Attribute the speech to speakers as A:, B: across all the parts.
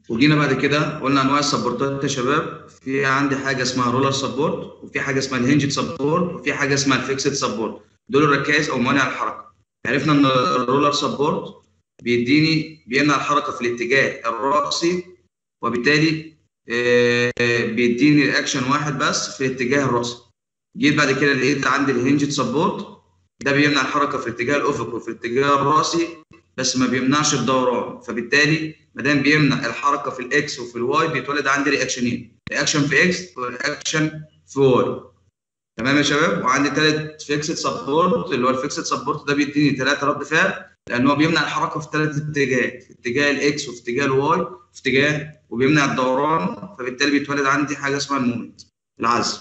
A: وجينا بعد كده قلنا انواع السبورتات يا شباب في عندي حاجه اسمها رولر سبورت وفي حاجه اسمها الهنجد سبورت وفي حاجه اسمها الفيكسد سبورت دول الركائز او موانع الحركه عرفنا ان الرولر سبورت بيديني بيمنع الحركه في الاتجاه الرأسي وبالتالي آه، بيديني رياكشن واحد بس في الاتجاه الرأسي جيت بعد كده لقيت عندي الهنجد سبورت ده بيمنع الحركه في الاتجاه الافقي وفي الاتجاه الرأسي بس ما بيمنعش الدوران فبالتالي ما دام بيمنع الحركه في الاكس وفي الواي بيتولد عندي رياكشنين رياكشن في اكس ورياكشن في واي تمام يا شباب وعندي ثالث فيكسد سبورت اللي هو الفيكسد سبورت ده بيديني ثلاثه رد فعل لان هو بيمنع الحركه في ثلاث اتجاهات في اتجاه الاكس وفي اتجاه الواي في اتجاه وبيمنع الدوران فبالتالي بيتولد عندي حاجه اسمها المومنت العزم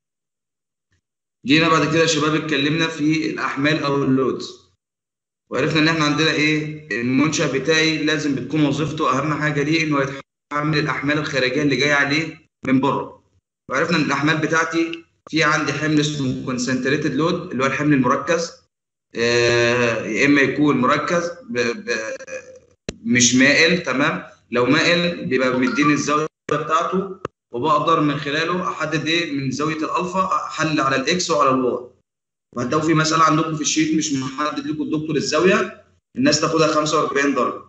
A: جينا بعد كده يا شباب اتكلمنا في الاحمال او اللودز وعرفنا ان احنا عندنا ايه المنشا بتاعي لازم بتكون وظيفته اهم حاجه ليه انه يتحمل الاحمال الخارجيه اللي جايه عليه من بره وعرفنا ان الاحمال بتاعتي في عندي حمل اسمه كونسنتريتد لود اللي هو الحمل المركز آه، يا اما يكون مركز ب... ب... مش مائل تمام لو مائل بيبقى مديني الزاويه بتاعته وبقدر من خلاله احدد ايه من زاويه الالفا احلل على الاكس وعلى الواي وهتلاقوا في مساله عندكم في الشيت مش محدد لكم الدكتور الزاويه الناس تاخدها 45 درجه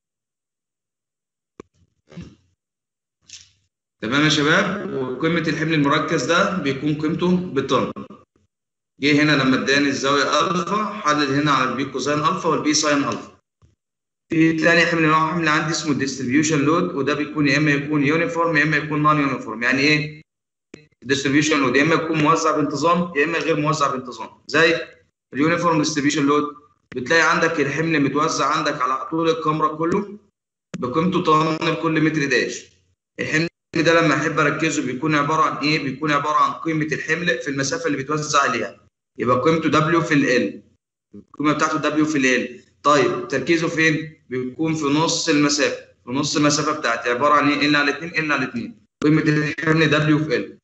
A: تمام يا شباب وقيمه الحمل المركز ده بيكون قيمته بالطن جه هنا لما اداني الزاويه الفا حلل هنا على البي كوزين الفا والبي ساين الفا في تاني حمل نوع حمل عندي اسمه ديستريبيوشن لود وده بيكون يا اما يكون يونيفورم يا اما يكون نون يونيفورم يعني ايه ديستريبيوشن لود يا اما يكون موزع بانتظام يا اما غير موزع بانتظام زي اليونيفورم ديستريبيوشن لود بتلاقي عندك الحمل متوزع عندك على طول الكاميرا كله بقيمته طن لكل متر داش الحمل ده لما احب اركزه بيكون عباره عن ايه بيكون عباره عن قيمه الحمل في المسافه اللي بيتوزع عليها يبقى قيمته دبليو في ال القيمه بتاعته دبليو في ال طيب تركيزه فين بيكون في نص المسافه في نص المسافه بتاعتي عباره عن ايه ال على 2 ال على 2 قيمه الحمل دبليو في ال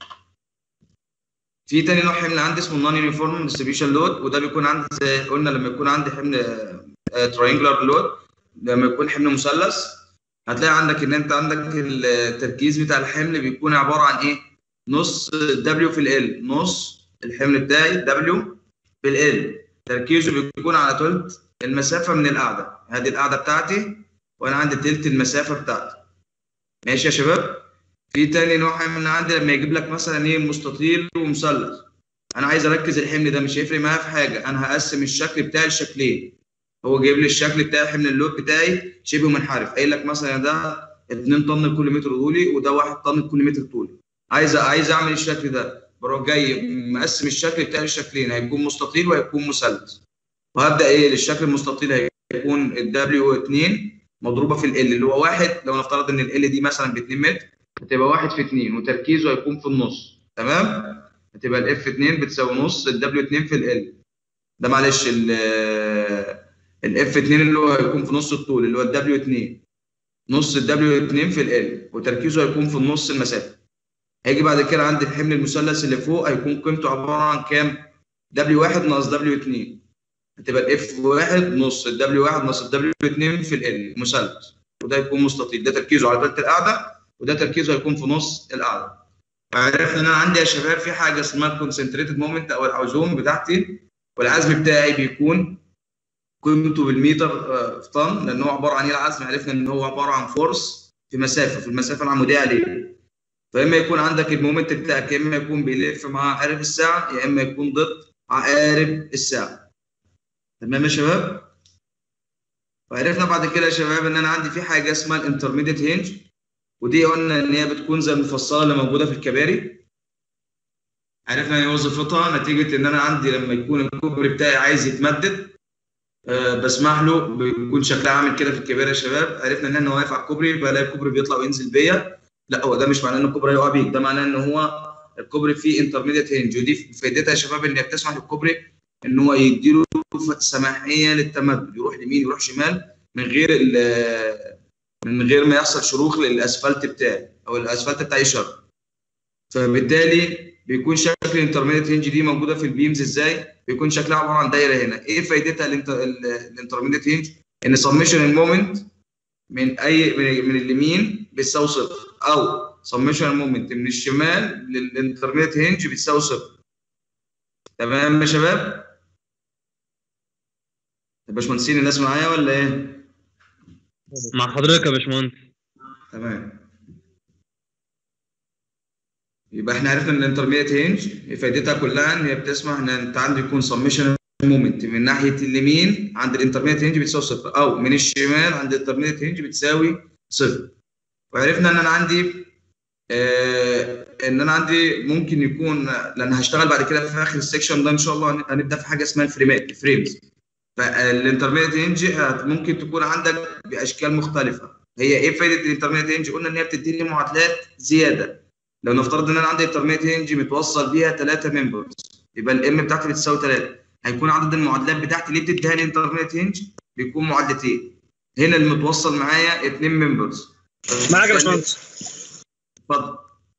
A: في تاني نوع حمل عندي اسمه النون يونيفورم ديستريبيوشن لود وده بيكون عندي زي قلنا لما يكون عندي حمل تراينجلر لود لما يكون حمل مثلث هتلاقي عندك ان انت عندك التركيز بتاع الحمل بيكون عباره عن ايه؟ نص دبليو في ال نص الحمل بتاعي دبليو في ال تركيزه بيكون على ثلث المسافه من القاعده هذه القاعده بتاعتي وانا عندي ثلث المسافه بتاعتي ماشي يا شباب؟ في تاني نوع من عندي لما يجيب لك مثلا ايه مستطيل ومثلث انا عايز اركز الحمل ده مش هيفرق معايا في حاجه انا هقسم الشكل بتاعي لشكلين هو جايب لي الشكل بتاع حمل اللود بتاعي شبه منحرف قايل لك مثلا ده 2 طن لكل متر طولي وده 1 طن لكل متر طولي عايز عايز اعمل الشكل ده بروح جاي مقسم الشكل بتاعي لشكلين هيكون مستطيل وهيكون مثلث وهبدا ايه للشكل المستطيل هيكون الدبليو 2 مضروبه في ال اللي هو واحد لو نفترض ان ال دي مثلا ب 2 متر هتبقى واحد في 2 وتركيزه هيكون في النص تمام هتبقى الاف 2 بتساوي نص الدبليو 2 في ال ده معلش الاف 2 اللي هو هيكون في نص الطول اللي هو الدبليو 2 نص الدبليو 2 في ال وتركيزه هيكون في النص المسافه هيجي بعد كده عند الحمل المثلث اللي فوق هيكون قيمته عباره عن كام دبليو 1 ناقص دبليو 2 هتبقى الاف 1 نص الدبليو 1 ناقص الدبليو 2 في ال مثلث وده يكون مستطيل ده تركيزه على ثلث القاعده وده تركيزه هيكون في نص القاعده عرفنا ان انا عندي يا شباب في حاجه اسمها الكونسنتريتد مومنت او العزوم بتاعتي والعزم بتاعي بيكون قيمته بالمتر في طن لان هو عباره عن ايه العزم عرفنا ان هو عباره عن فورس في مسافه في المسافه العموديه عليه فاما يكون عندك المومنت بتاعك يا اما يكون بيلف مع عقارب الساعه يا اما يكون ضد عقارب الساعه تمام يا شباب وعرفنا بعد كده يا شباب ان انا عندي في حاجه اسمها الانترميديت هينج ودي قلنا ان هي بتكون زي المفصله اللي موجوده في الكباري عرفنا ان وظيفتها نتيجه ان انا عندي لما يكون الكوبري بتاعي عايز يتمدد أه بسمح له بيكون شكلها عامل كده في الكباري يا شباب عرفنا ان انا واقف على الكوبري بلاقي الكوبري بيطلع وينزل بيا لا هو ده مش معناه ان الكوبري هيقع بيك ده معناه ان هو الكوبري فيه انترميديت هينج ودي فائدتها يا شباب ان هي بتسمح للكوبري ان هو يديله سماحيه للتمدد يروح يمين يروح شمال من غير من غير ما يحصل شروخ للاسفلت بتاعي او الاسفلت بتاعي شر فبالتالي بيكون شكل الانترميديت هينج دي موجوده في البيمز ازاي بيكون شكلها عباره عن دايره هنا ايه فايدتها الانترميديت هينج ان سميشن المومنت من اي من, من اليمين بتساوي صفر او سمشن مومنت من الشمال للانترميت هنج بتساوي صفر تمام يا شباب يا باشمهندسين الناس معايا ولا ايه
B: مع حضرتك يا باشمهندس
A: تمام يبقى احنا عرفنا ان الانترميت هنج فائدتها كلها ان هي بتسمح ان انت عندك يكون سمشن مومنت من ناحيه اليمين عند الانترميت هنج بتساوي صفر او من الشمال عند الانترميت هنج بتساوي صفر وعرفنا ان انا عندي آه ان انا عندي ممكن يكون لان هشتغل بعد كده في اخر السكشن ده ان شاء الله هنبدا في حاجه اسمها الفريمات الفريمز فالانترميت هنج ممكن تكون عندك باشكال مختلفه هي ايه فائده الانترميت هنج قلنا ان هي بتديني معادلات زياده لو نفترض ان انا عندي انترميت هنج متوصل بيها ثلاثه ممبرز يبقى الام بتاعتي بتساوي 3 هيكون عدد المعادلات بتاعتي اللي بتديها لي انترميت هنج بيكون معادلتين هنا المتوصل معايا اثنين ممبرز
C: معاك يا باشمهندس
A: اتفضل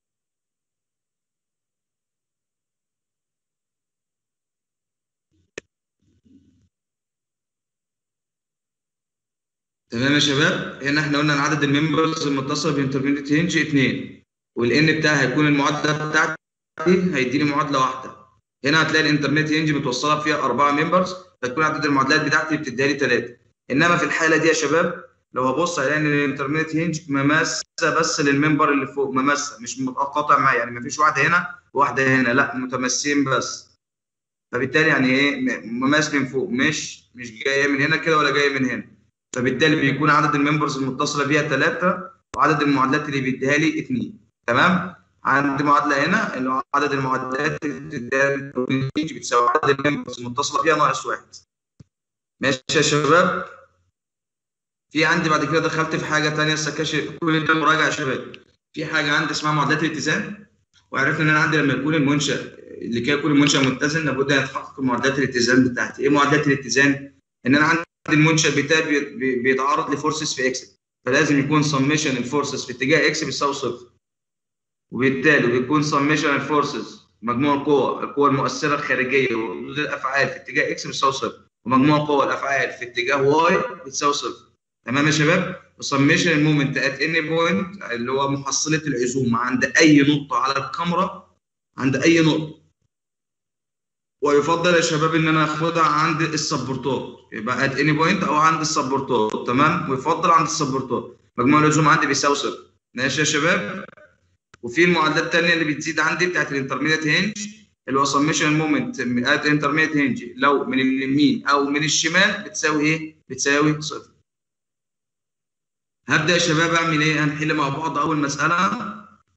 A: تمام يا شباب هنا احنا قلنا ان عدد الممبرز المتصله بانترميت هنج اثنين والان بتاعها هيكون المعادله بتاعتي هيديني معادله واحده هنا هتلاقي الانترنت هنج متوصله فيها اربعه ممبرز فتكون عدد المعادلات بتاعتي بتديها لي ثلاثه انما في الحاله دي يا شباب لو هبص هلاقي ان الانترنت هنج مماسه بس للممبر اللي فوق مماسه مش متقاطع معايا يعني مفيش واحده هنا وواحده هنا لا متماسين بس فبالتالي يعني ايه مماس من فوق مش مش جايه من هنا كده ولا جايه من هنا فبالتالي بيكون عدد الممبرز المتصله بيها ثلاثه وعدد المعادلات اللي بيديها لي اثنين تمام عندي معادله هنا اللي هو عدد المعادلات اللي بتساوي عدد الممبرز المتصله بيها ناقص واحد ماشي يا شباب في عندي بعد كده دخلت في حاجه ثانيه السكاشن كل ده مراجعه يا شباب في حاجه عندي اسمها معادلات الاتزان وعرفنا ان انا عندي لما يكون المنشا اللي كده يكون المنشا متزن لابد ان يتحقق معادلات الاتزان بتاعتي ايه معادلات الاتزان ان انا عندي المنشا بتاعي بيتعرض لفورسز في اكس فلازم يكون سميشن الفورسز في اتجاه اكس بيساوي صفر وبالتالي بيكون سميشن الفورسز مجموع القوى القوى المؤثره الخارجيه وردود الافعال في اتجاه اكس بتساوي صفر ومجموع القوى الافعال في اتجاه واي بتساوي صفر تمام يا شباب وسميشن المومنت ات اني بوينت اللي هو محصله العزومه عند اي نقطه على الكاميرا عند اي نقطه ويفضل يا شباب ان انا اخدها عند السبورتات يبقى ات اني بوينت او عند السبورتات تمام ويفضل عند السبورتات مجموع العزومه عندي بيساوي صفر ماشي يا شباب وفي المعادلات الثانيه اللي بتزيد عندي بتاعت الانترميديت هنج اللي هو سميشن مومنت ات انترميديت هنج لو من اليمين او من الشمال بتساوي ايه؟ بتساوي صفر. هبدا يا شباب اعمل ايه؟ هنحل مع بعض اول مساله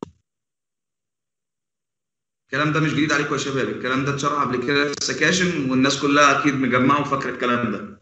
A: الكلام ده مش جديد عليكم يا شباب الكلام ده اتشرح قبل كده في السكاشن والناس كلها اكيد مجمعه وفاكره الكلام ده.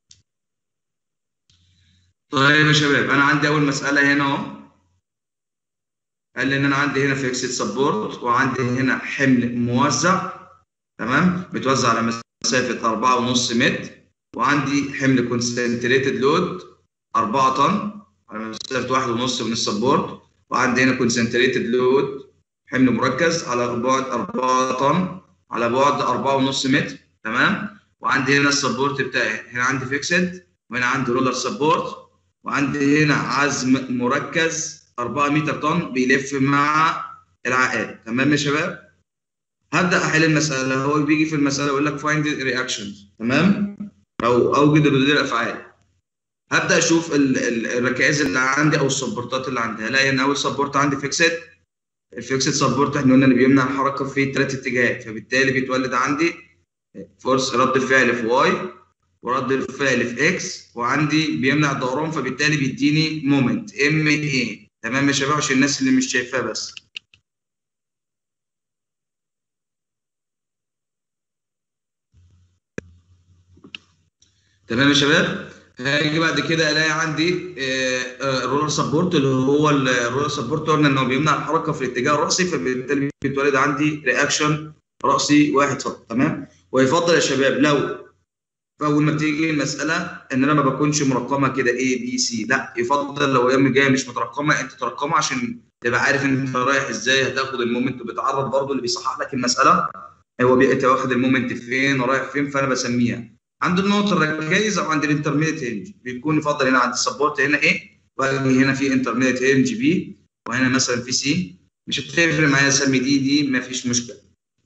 A: طيب يا شباب انا عندي اول مساله هنا اهو قال لي ان انا عندي هنا فيكسد سبورت وعندي هنا حمل موزع تمام متوزع على مسافه 4.5 متر وعندي حمل كونسنتريتد لود 4 طن على مسافه 1.5 من السبورت وعندي هنا كونسنتريتد لود حمل مركز على بعد 4 طن على بعد 4.5 متر تمام وعندي هنا السبورت بتاعي هنا عندي فيكسد وهنا عندي رولر سبورت وعندي هنا عزم مركز 4 متر طن بيلف مع العقاد تمام يا شباب هبدا احل المساله هو بيجي في المساله يقول لك فايند رياكشنز تمام او اوجد ردود الافعال هبدا اشوف الركائز اللي عندي او السبورتات اللي عندي هلاقي ان اول سبورت عندي فيكسد الفيكسد سبورت احنا قلنا ان بيمنع الحركه في ثلاث اتجاهات فبالتالي بيتولد عندي فورس رد الفعل في واي ورد الفعل في اكس وعندي بيمنع الدوران فبالتالي بيديني مومنت ام اي تمام يا شباب عشان الناس اللي مش شايفاه بس تمام يا شباب هاجي بعد كده الاقي عندي الرولر سبورت اللي هو الرولر سبورت قلنا انه بيمنع الحركه في الاتجاه الراسي فبالتالي بيتولد عندي رياكشن راسي واحد فقط تمام ويفضل يا شباب لو فاول ما بتيجي المساله ان انا ما بكونش مرقمه كده اي بي سي لا يفضل لو هي جايه مش مترقمه انت ترقمها عشان تبقى عارف انت رايح ازاي هتاخد المومنت وبتعرض برضه اللي بيصحح لك المساله هو انت واخد المومنت فين ورايح فين فانا بسميها عند النقطه الركائز او عند الانترميديت هنج بيكون يفضل هنا عند السبورت هنا ايه واجي هنا في انترميديت هينج بي وهنا مثلا في سي مش هتفرق معايا اسمي دي دي مفيش مشكله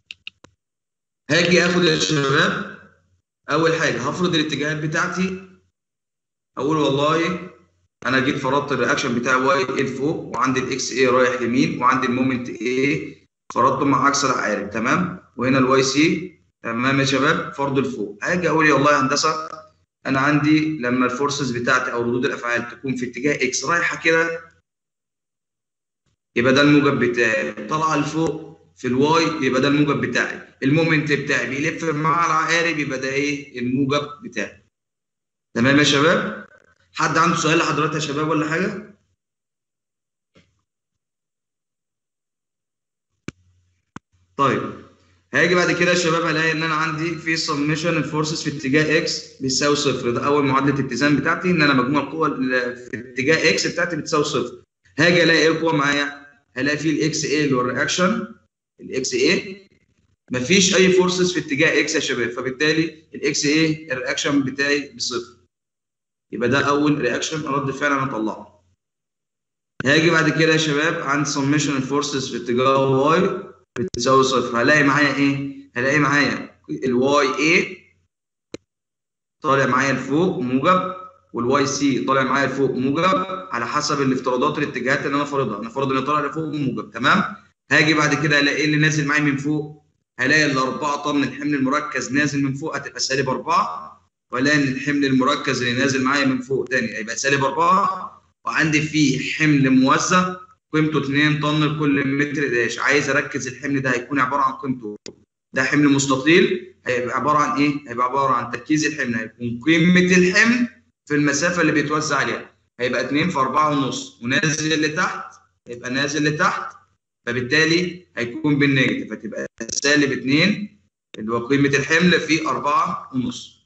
A: هاجي اخد يا شباب اول حاجه هفرض الاتجاهات بتاعتي اقول والله انا جيت فرضت الرياكشن بتاعي واي ايه لفوق وعندي الاكس اي رايح يمين وعندي المومنت اي فرضته مع عكس العقارب تمام وهنا الواي سي تمام يا شباب فرض لفوق هاجي اقول والله يا هندسه انا عندي لما الفورسز بتاعتي او ردود الافعال تكون في اتجاه اكس رايحه كده يبقى ده الموجب بتاعي طالعه لفوق في الواي يبقى ده الموجب بتاعي المومنت بتاعي بيلف مع العقارب يبقى ده ايه الموجب بتاعي تمام يا شباب حد عنده سؤال لحضرتك يا شباب ولا حاجه طيب هاجي بعد كده يا شباب هلاقي ان انا عندي في سمشن الفورسز في اتجاه اكس بيساوي صفر ده اول معادله اتزان بتاعتي ان انا مجموع القوى اللي في اتجاه اكس بتاعتي بتساوي صفر هاجي الاقي ايه القوه معايا هلاقي في الاكس اي اللي هو الرياكشن الاكس اي مفيش اي فورسز في اتجاه اكس يا شباب فبالتالي الاكس اي الرياكشن بتاعي بصفر يبقى ده اول رياكشن رد فعل انا اطلعه هاجي بعد كده يا شباب عند سمشن الفورسز في اتجاه واي بتساوي صفر هلاقي معايا ايه هلاقي معايا الواي اي طالع معايا لفوق موجب والواي سي طالع معايا لفوق موجب على حسب الافتراضات الاتجاهات اللي انا فارضها انا فارض اللي طالع لفوق موجب تمام هاجي بعد كده الاقي اللي نازل معايا من فوق هلاقي ال 4 طن الحمل المركز نازل من فوق هتبقى سالب 4 والاقي ان الحمل المركز اللي نازل معايا من فوق تاني هيبقى سالب 4 وعندي فيه حمل موزع قيمته 2 طن لكل متر داش عايز اركز الحمل ده هيكون عباره عن قيمته ده حمل مستطيل هيبقى عباره عن ايه؟ هيبقى عباره عن تركيز الحمل هيكون قيمه الحمل في المسافه اللي بيتوزع عليها هيبقى 2 في 4 ونص ونازل لتحت هيبقى نازل لتحت فبالتالي هيكون بالنيجاتيف فتبقى سالب 2 اللي هو قيمه الحمل في 4 ونص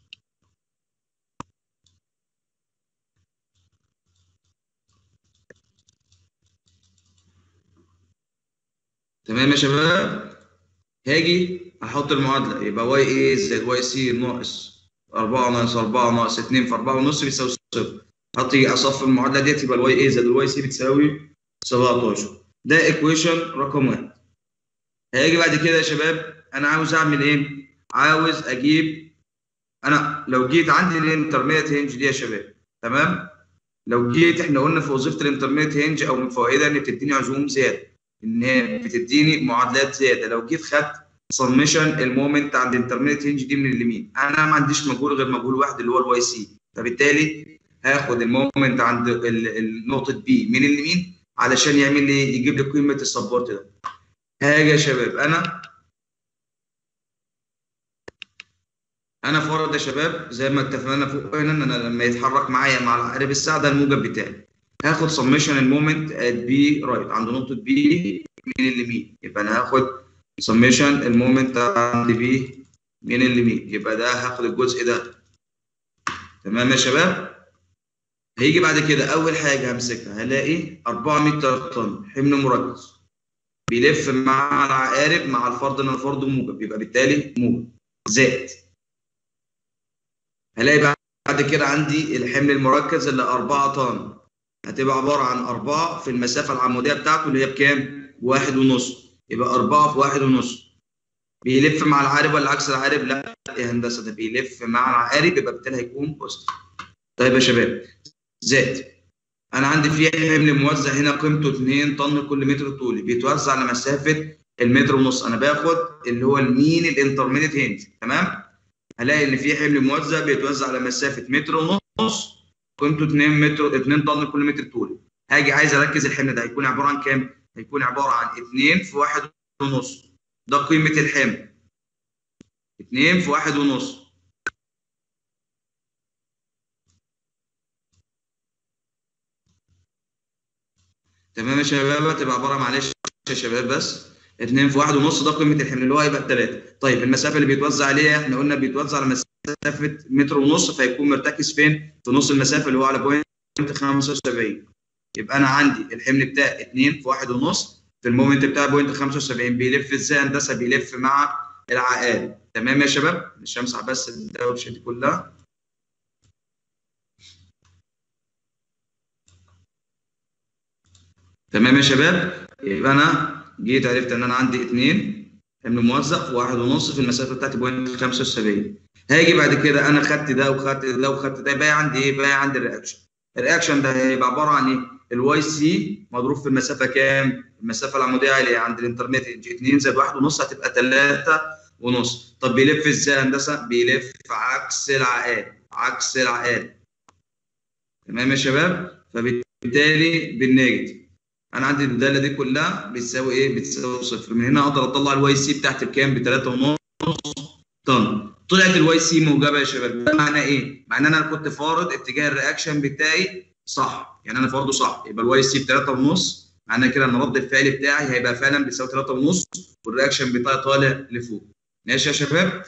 A: تمام يا شباب هاجي احط المعادله يبقى واي اي زائد واي سي ناقص 4 ناقص 4 ناقص 2 في 4 ونص بيساوي صفر احطي اصف المعادله ديت يبقى الواي اي زائد الواي سي بتساوي 17 ده ايكويشن رقم واحد هيجي بعد كده يا شباب انا عاوز اعمل ايه؟ عاوز اجيب انا لو جيت عندي الانترميت هينج دي يا شباب تمام؟ لو جيت احنا قلنا في وظيفه الانترميت هينج او من فوائدها ان بتديني عزوم زياده ان هي بتديني معادلات زياده لو جيت خدت سمشن المومنت عند الانترميت هينج دي من اليمين انا ما عنديش مجهول غير مجهول واحد اللي هو الواي سي فبالتالي هاخد المومنت عند النقطه بي من اليمين علشان يعمل لي يجيب لي قيمه السبورت ده هاجي يا شباب انا انا فرض يا شباب زي ما اتفقنا فوق هنا ان انا لما يتحرك معايا مع العقارب الساعه ده الموجب بتاعي هاخد سمشن المومنت ات بي رايت عند نقطه بي من اليمين يبقى انا هاخد سمشن المومنت عند بي من اليمين يبقى ده هاخد الجزء ده تمام يا شباب هيجي بعد كده اول حاجه همسكها هلاقي 4 متر طن حمل مركز بيلف مع العقارب مع الفرد ان الفرد موجب يبقى بالتالي موجب زائد هلاقي بعد كده عندي الحمل المركز اللي 4 طن هتبقى عباره عن 4 في المسافه العموديه بتاعته اللي هي بكام؟ واحد ونص يبقى 4 في واحد ونص بيلف مع العقارب ولا عكس العقارب؟ لا يا هندسه ده بيلف مع العقارب يبقى بالتالي هيكون بوزيتيف طيب يا شباب زائد انا عندي في حمل موزع هنا قيمته 2 طن كل متر طولي بيتوزع على مسافه المتر ونص انا باخد اللي هو المين الانترميديت هينج تمام هلاقي ان في حمل موزع بيتوزع على مسافه متر ونص قيمته 2 متر 2 طن كل متر طولي هاجي عايز اركز الحمل ده هيكون عباره عن كام هيكون عباره عن 2 في 1 ونص ده قيمه الحمل 2 في 1 ونص تمام يا شباب تبقى عباره معلش يا شباب بس 2 في 1 ونص ده قيمه الحمل اللي هو هيبقى 3 طيب المسافه اللي بيتوزع عليها احنا قلنا بيتوزع على مسافه متر ونص فيكون مرتكز فين في نص المسافه اللي هو على بوينت 75 يبقى انا عندي الحمل بتاعي 2 في 1 ونص في المومنت بتاع بوينت 75 بيلف ازاي هندسه بيلف مع العقارب تمام يا شباب مش همسح بس الدوشه دي كلها تمام يا شباب يبقى انا جيت عرفت ان انا عندي اثنين حمل موزع في واحد ونص في المسافه بتاعتي بوينت 75 هاجي بعد كده انا خدت ده وخدت ده وخدت ده يبقى عندي ايه؟ بقى عندي الرياكشن الرياكشن ده هيبقى عباره عن ايه؟ الواي سي مضروب في المسافه كام؟ المسافه العموديه اللي عند الانترنت 2 زائد 1 ونص هتبقى 3 ونص طب بيلف ازاي يا هندسه؟ بيلف عكس العقاد عكس العقاد تمام يا شباب؟ فبالتالي بالنيجاتيف انا عندي الداله دي كلها بتساوي ايه؟ بتساوي صفر من هنا اقدر اطلع الواي سي بتاعتي بكام؟ ب 3 ونص طن طلعت الواي سي موجبه يا شباب ده معناه ايه؟ معناه ان انا كنت فارض اتجاه الرياكشن بتاعي صح يعني انا فارضه صح يبقى الواي سي ب 3 ونص معناه كده ان رد الفعل بتاعي هيبقى فعلا بيساوي 3 ونص والرياكشن بتاعي طالع لفوق ماشي يا شباب؟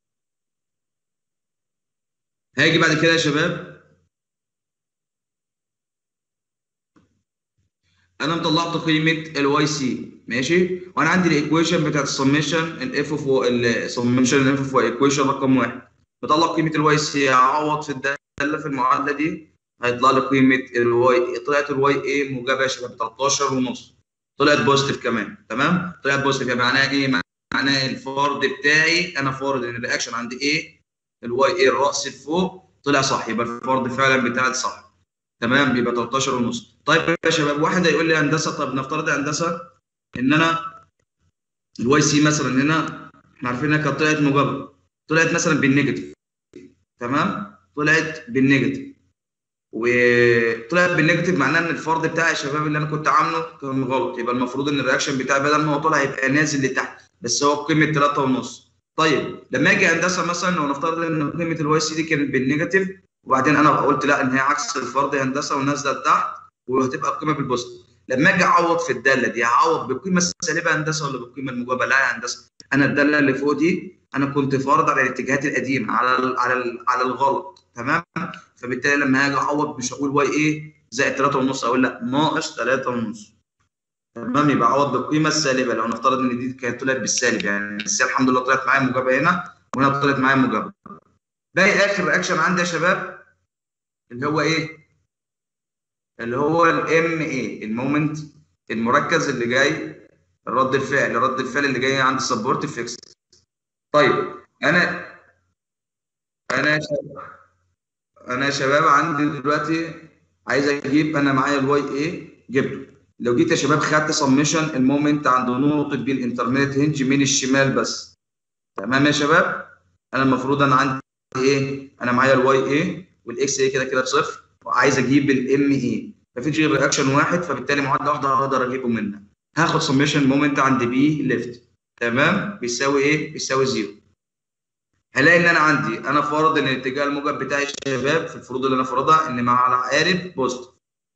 A: هاجي بعد كده يا شباب انا مطلعت قيمه الواي سي ماشي وانا عندي الايكويشن بتاعت السميشن الاف اوف السميشن الاف اوف ايكويشن رقم واحد بطلع قيمه الواي سي اعوض في الداله في المعادله دي هيطلع لي قيمه الواي طلعت الواي اي موجبه يا شباب 13 ونص طلعت بوزيتيف كمان تمام طلعت بوزيتيف يعني معناها ايه معناها الفرض بتاعي انا فارض ان الرياكشن عندي ايه الواي اي الراس لفوق طلع صح يبقى الفرض فعلا بتاعي صح تمام يبقى 13 ونص طيب يا شباب واحد هيقول لي هندسه طب نفترض يا هندسه ان انا الواي سي مثلا هنا احنا عارفين انها كانت طلعت موجبه طلعت مثلا بالنيجاتيف تمام طلعت بالنيجاتيف وطلعت بالنيجاتيف معناه ان الفرض بتاعي يا شباب اللي انا كنت عامله كان غلط يبقى المفروض ان الرياكشن بتاعي بدل ما هو طالع يبقى نازل لتحت بس هو بقيمه 3 ونص طيب لما اجي هندسه مثلا لو نفترض ان قيمه الواي سي دي كانت بالنيجاتيف وبعدين انا قلت لا ان هي عكس الفرض هندسه ونازله لتحت وهتبقى القيمه بالبوزيتيف لما اجي اعوض في الداله دي هعوض بالقيمه السالبه هندسه ولا بالقيمه الموجبه؟ لا يا هندسه انا الداله اللي فوق دي انا كنت فارض على الاتجاهات القديمه على ال على ال على الغلط تمام؟ فبالتالي لما هاجي اعوض مش هقول واي ايه زائد 3 ونص اقول لا ناقص 3 ونص تمام يبقى اعوض بالقيمه السالبه لو نفترض ان دي كانت طلعت بالسالب يعني بس الحمد لله طلعت معايا موجبه هنا وهنا طلعت معايا موجبه باقي اخر رياكشن عندي يا شباب اللي هو ايه؟ اللي هو الام اي المومنت المركز اللي جاي رد الفعل رد الفعل اللي جاي عند السبورت فيكس طيب انا انا يا شباب انا يا شباب عندي دلوقتي عايز اجيب انا معايا الواي اي جبته لو جيت يا شباب خدت سميشن المومنت عند نقطه بي الانترميديت هنج من الشمال بس تمام يا شباب انا المفروض انا عندي ايه انا معايا الواي اي والاكس اي كده كده بصفر وعايز اجيب الام اي مفيش غير رياكشن واحد فبالتالي معادله واحده هقدر اجيبه منها هاخد سميشن مومنت عند بي ليفت تمام بيساوي ايه بيساوي زيرو هلاقي ان انا عندي انا فارض ان الاتجاه الموجب بتاعي الشباب في الفروض اللي انا فارضها ان مع العقارب بوزيتيف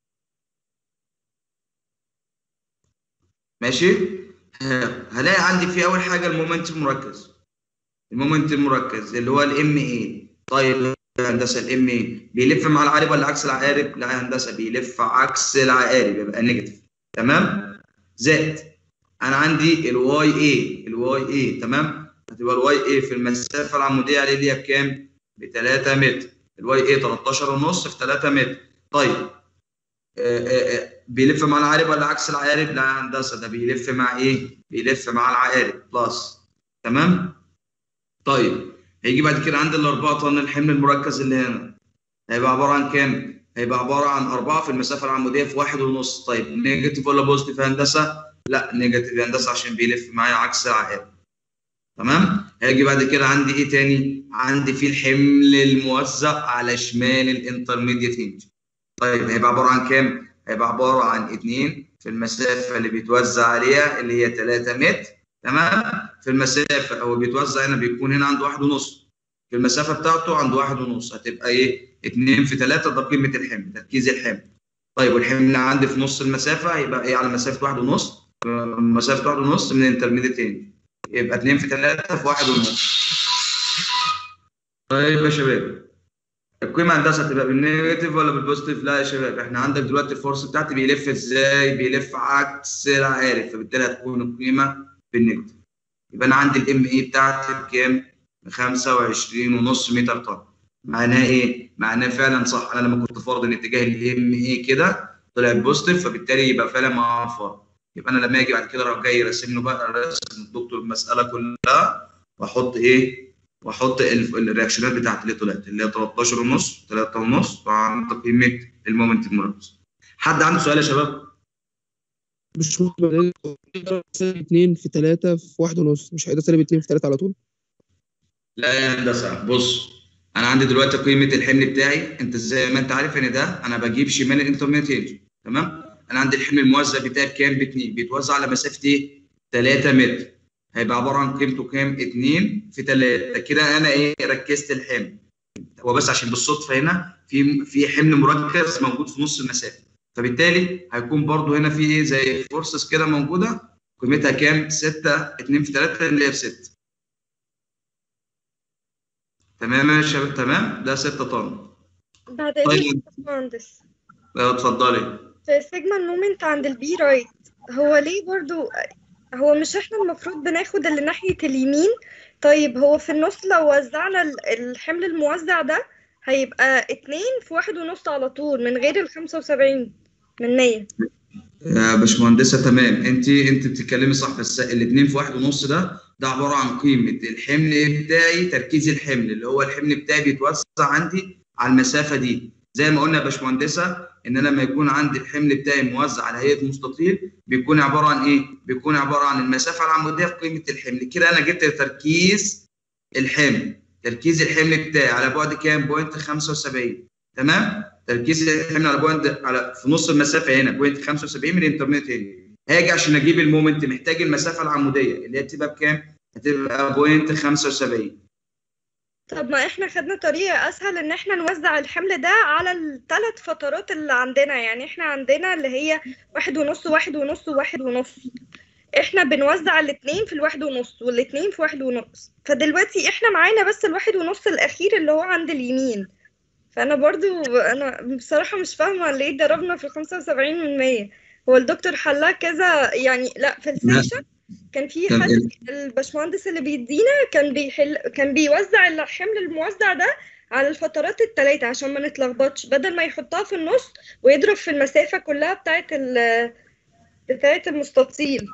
A: ماشي هلاقي عندي في اول حاجه المومنت المركز المومنت المركز اللي هو الام اي طيب هندسه الام اي بيلف مع العقارب ولا عكس العقارب؟ لا هندسه بيلف عكس العقارب يبقى نيجاتيف تمام؟ زائد انا عندي الواي اي الواي اي تمام؟ هتبقى الواي اي في المسافه العموديه عليه اللي هي بكام؟ ب 3 متر الواي اي 13 ونص في 3 متر طيب آآ آآ بيلف مع العقارب ولا عكس العقارب؟ لا هندسه ده بيلف مع ايه؟ بيلف مع العقارب بلس تمام؟ طيب هيجي بعد كده عندي الأربعة طن الحمل المركز اللي هنا هيبقى عبارة عن كام؟ هيبقى عبارة عن أربعة في المسافة العمودية في واحد ونص طيب نيجاتيف ولا بوزيتيف هندسة؟ لا نيجاتيف هندسة عشان بيلف معايا عكس العقارب تمام؟ هيجي بعد كده عندي إيه تاني؟ عندي في الحمل الموزع على شمال الانترميديت هنج طيب هيبقى عبارة عن كام؟ هيبقى عبارة عن اتنين في المسافة اللي بيتوزع عليها اللي هي 3 متر تمام في المسافه هو بيتوزع هنا بيكون هنا عند واحد ونص في المسافه بتاعته عند واحد ونص هتبقى ايه 2 في 3 ده قيمه الحمل تركيز الحمل طيب والحمل عندي في نص المسافه هيبقى ايه على مسافه واحد ونص مسافه واحد ونص من الانترميديت تاني يبقى 2 في 3 في واحد ونص طيب يا شباب القيمه هندسه هتبقى بالنيجاتيف ولا بالبوزيتيف؟ لا يا شباب احنا عندك دلوقتي الفورس بتاعتي بيلف ازاي؟ بيلف عكس العقارب فبالتالي هتكون القيمه بالنيجاتيف يبقى انا عندي الام اي بتاعتي بكام؟ ب 25.5 متر طن معناه ايه؟ معناه فعلا صح انا لما كنت فارض ان اتجاه الام اي كده طلعت بوزيتيف فبالتالي يبقى فعلا معاه فرق يبقى انا لما اجي بعد كده اروح جاي راسم له بقى راسم الدكتور المساله كلها واحط ايه واحط ال- الرياكشنات بتاعت اللي طلعت اللي هي 13 ونص 3 ونص وعند قيمه المومنت المركز حد عنده سؤال يا شباب؟
C: مش ممكن سالب 2 في 3 في 1 ونص مش هيبقى سالب 2 في 3 على طول
A: لا يا هندسه بص انا عندي دلوقتي قيمه الحمل بتاعي انت زي ما انت عارف ان ده انا بجيب شمال الانترميت هينج تمام انا عندي الحمل الموزع بتاعي بكام ب 2 بيتوزع على مسافه ايه 3 متر هيبقى عباره عن قيمته كام 2 في 3 كده انا ايه ركزت الحمل هو بس عشان بالصدفه هنا في في حمل مركز موجود في نص المسافه فبالتالي هيكون برضو هنا في ايه زي فورسز كده موجوده قيمتها كام 6 2 في 3 اللي هي ب 6 تمام يا شباب تمام ده 6 طن
D: بعد
A: طيب.
D: اذنك يا باشمهندس
A: اه، اتفضلي
D: في سيجما المومنت عند البي رايت هو ليه برضو هو مش احنا المفروض بناخد اللي ناحية اليمين طيب هو في النص لو وزعنا ال- الحمل الموزع ده هيبقى اتنين في واحد ونص على طول من غير الخمسة وسبعين من مية
A: يا باشمهندسه تمام انت انت بتتكلمي صح بس الاثنين في واحد ونص ده ده عباره عن قيمه الحمل بتاعي تركيز الحمل اللي هو الحمل بتاعي بيتوزع عندي على المسافه دي زي ما قلنا يا باشمهندسه ان انا لما يكون عندي الحمل بتاعي موزع على هيئه مستطيل بيكون عباره عن ايه؟ بيكون عباره عن المسافه العموديه في قيمه الحمل كده انا جبت تركيز الحمل تركيز الحمل بتاعي على بعد كام؟ بوينت 75 تمام؟ تركيز الحمل على بوينت على في نص المسافه هنا بوينت 75 من الانترنت هنا هاجي عشان اجيب المومنت محتاج المسافه العموديه اللي هي تبقى بكام؟ هتبقى بوينت 75
D: طب ما احنا خدنا طريقة اسهل ان احنا نوزع الحمل ده على الثلاث فترات اللي عندنا يعني احنا عندنا اللي هي واحد ونص واحد ونص وواحد ونص احنا بنوزع الاتنين في الواحد ونص والاتنين في واحد ونص فدلوقتي احنا معانا بس الواحد ونص الاخير اللي هو عند اليمين فانا برضو انا بصراحة مش فاهمة ليه ضربنا في الخمسة وسبعين من مية هو الدكتور حلها كذا يعني لا في السيكشن كان في
A: كان
D: حد
A: إيه؟
D: الباشمهندس اللي بيدينا كان بيحل كان بيوزع الحمل الموزع ده على الفترات التلاتة عشان ما نتلخبطش بدل ما يحطها في النص ويضرب في المسافة كلها بتاعت ال بتاعت المستطيل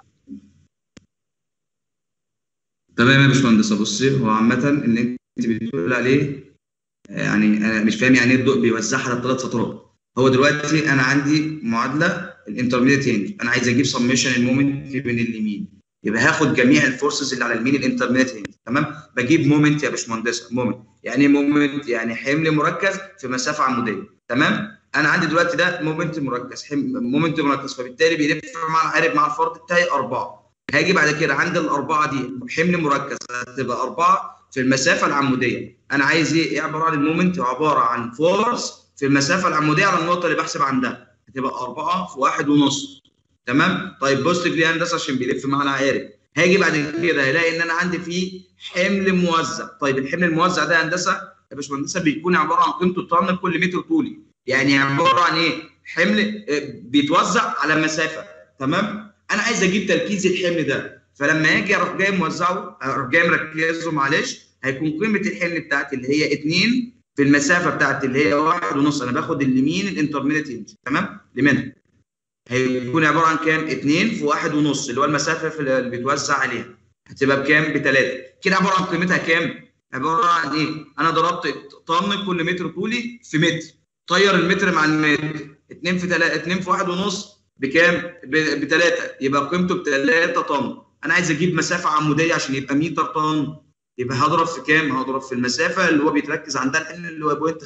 A: تمام يا باشمهندسه بصي هو عامه اللي انت بتقول عليه يعني انا مش فاهم يعني ايه الضوء بيوزعها على ثلاث فترات هو دلوقتي انا عندي معادله الانترميديت هينج انا عايز اجيب سميشن المومنت من اليمين يبقى هاخد جميع الفورسز اللي على اليمين الانترميديت هينج تمام بجيب مومنت يا باشمهندسه مومنت يعني ايه مومنت يعني حمل مركز في مسافه عموديه تمام انا عندي دلوقتي ده مومنت مركز حم... مومنت مركز فبالتالي بيلف مع العقارب مع الفرد بتاعي اربعه هاجي بعد كده عند الاربعه دي حمل مركز هتبقى اربعه في المسافه العموديه انا عايز ايه؟ ايه عباره عن المومنت عباره عن فورس في المسافه العموديه على النقطه اللي بحسب عندها هتبقى اربعه في واحد ونص تمام؟ طيب بص لي هندسه عشان بيلف مع العقارب هاجي بعد كده هلاقي ان انا عندي فيه حمل موزع طيب الحمل الموزع ده يا هندسه يا باشمهندسه بيكون عباره عن قيمته طن كل متر طولي يعني عباره عن ايه؟ حمل آه، بيتوزع على مسافه تمام؟ انا عايز اجيب تركيز الحمل ده فلما اجي اروح جاي موزعه اروح جاي مركزه معلش هيكون قيمه الحمل بتاعتي اللي هي 2 في المسافه بتاعتي اللي هي واحد ونص انا باخد اليمين الانترميديت هينج تمام لمنها هيكون عباره عن كام 2 في واحد ونص اللي هو المسافه في اللي بيتوزع عليها هتبقى بكام بثلاثه كده عباره عن قيمتها كام عباره عن ايه انا ضربت طن كل متر طولي في متر طير المتر مع المتر 2 في 3 2 في واحد ونص بكام بثلاثه يبقى قيمته ب 3 طن انا عايز اجيب مسافه عموديه عشان يبقى متر طن يبقى هضرب في كام؟ هضرب في المسافه اللي هو بيتركز عندها الحمل اللي هو بوينت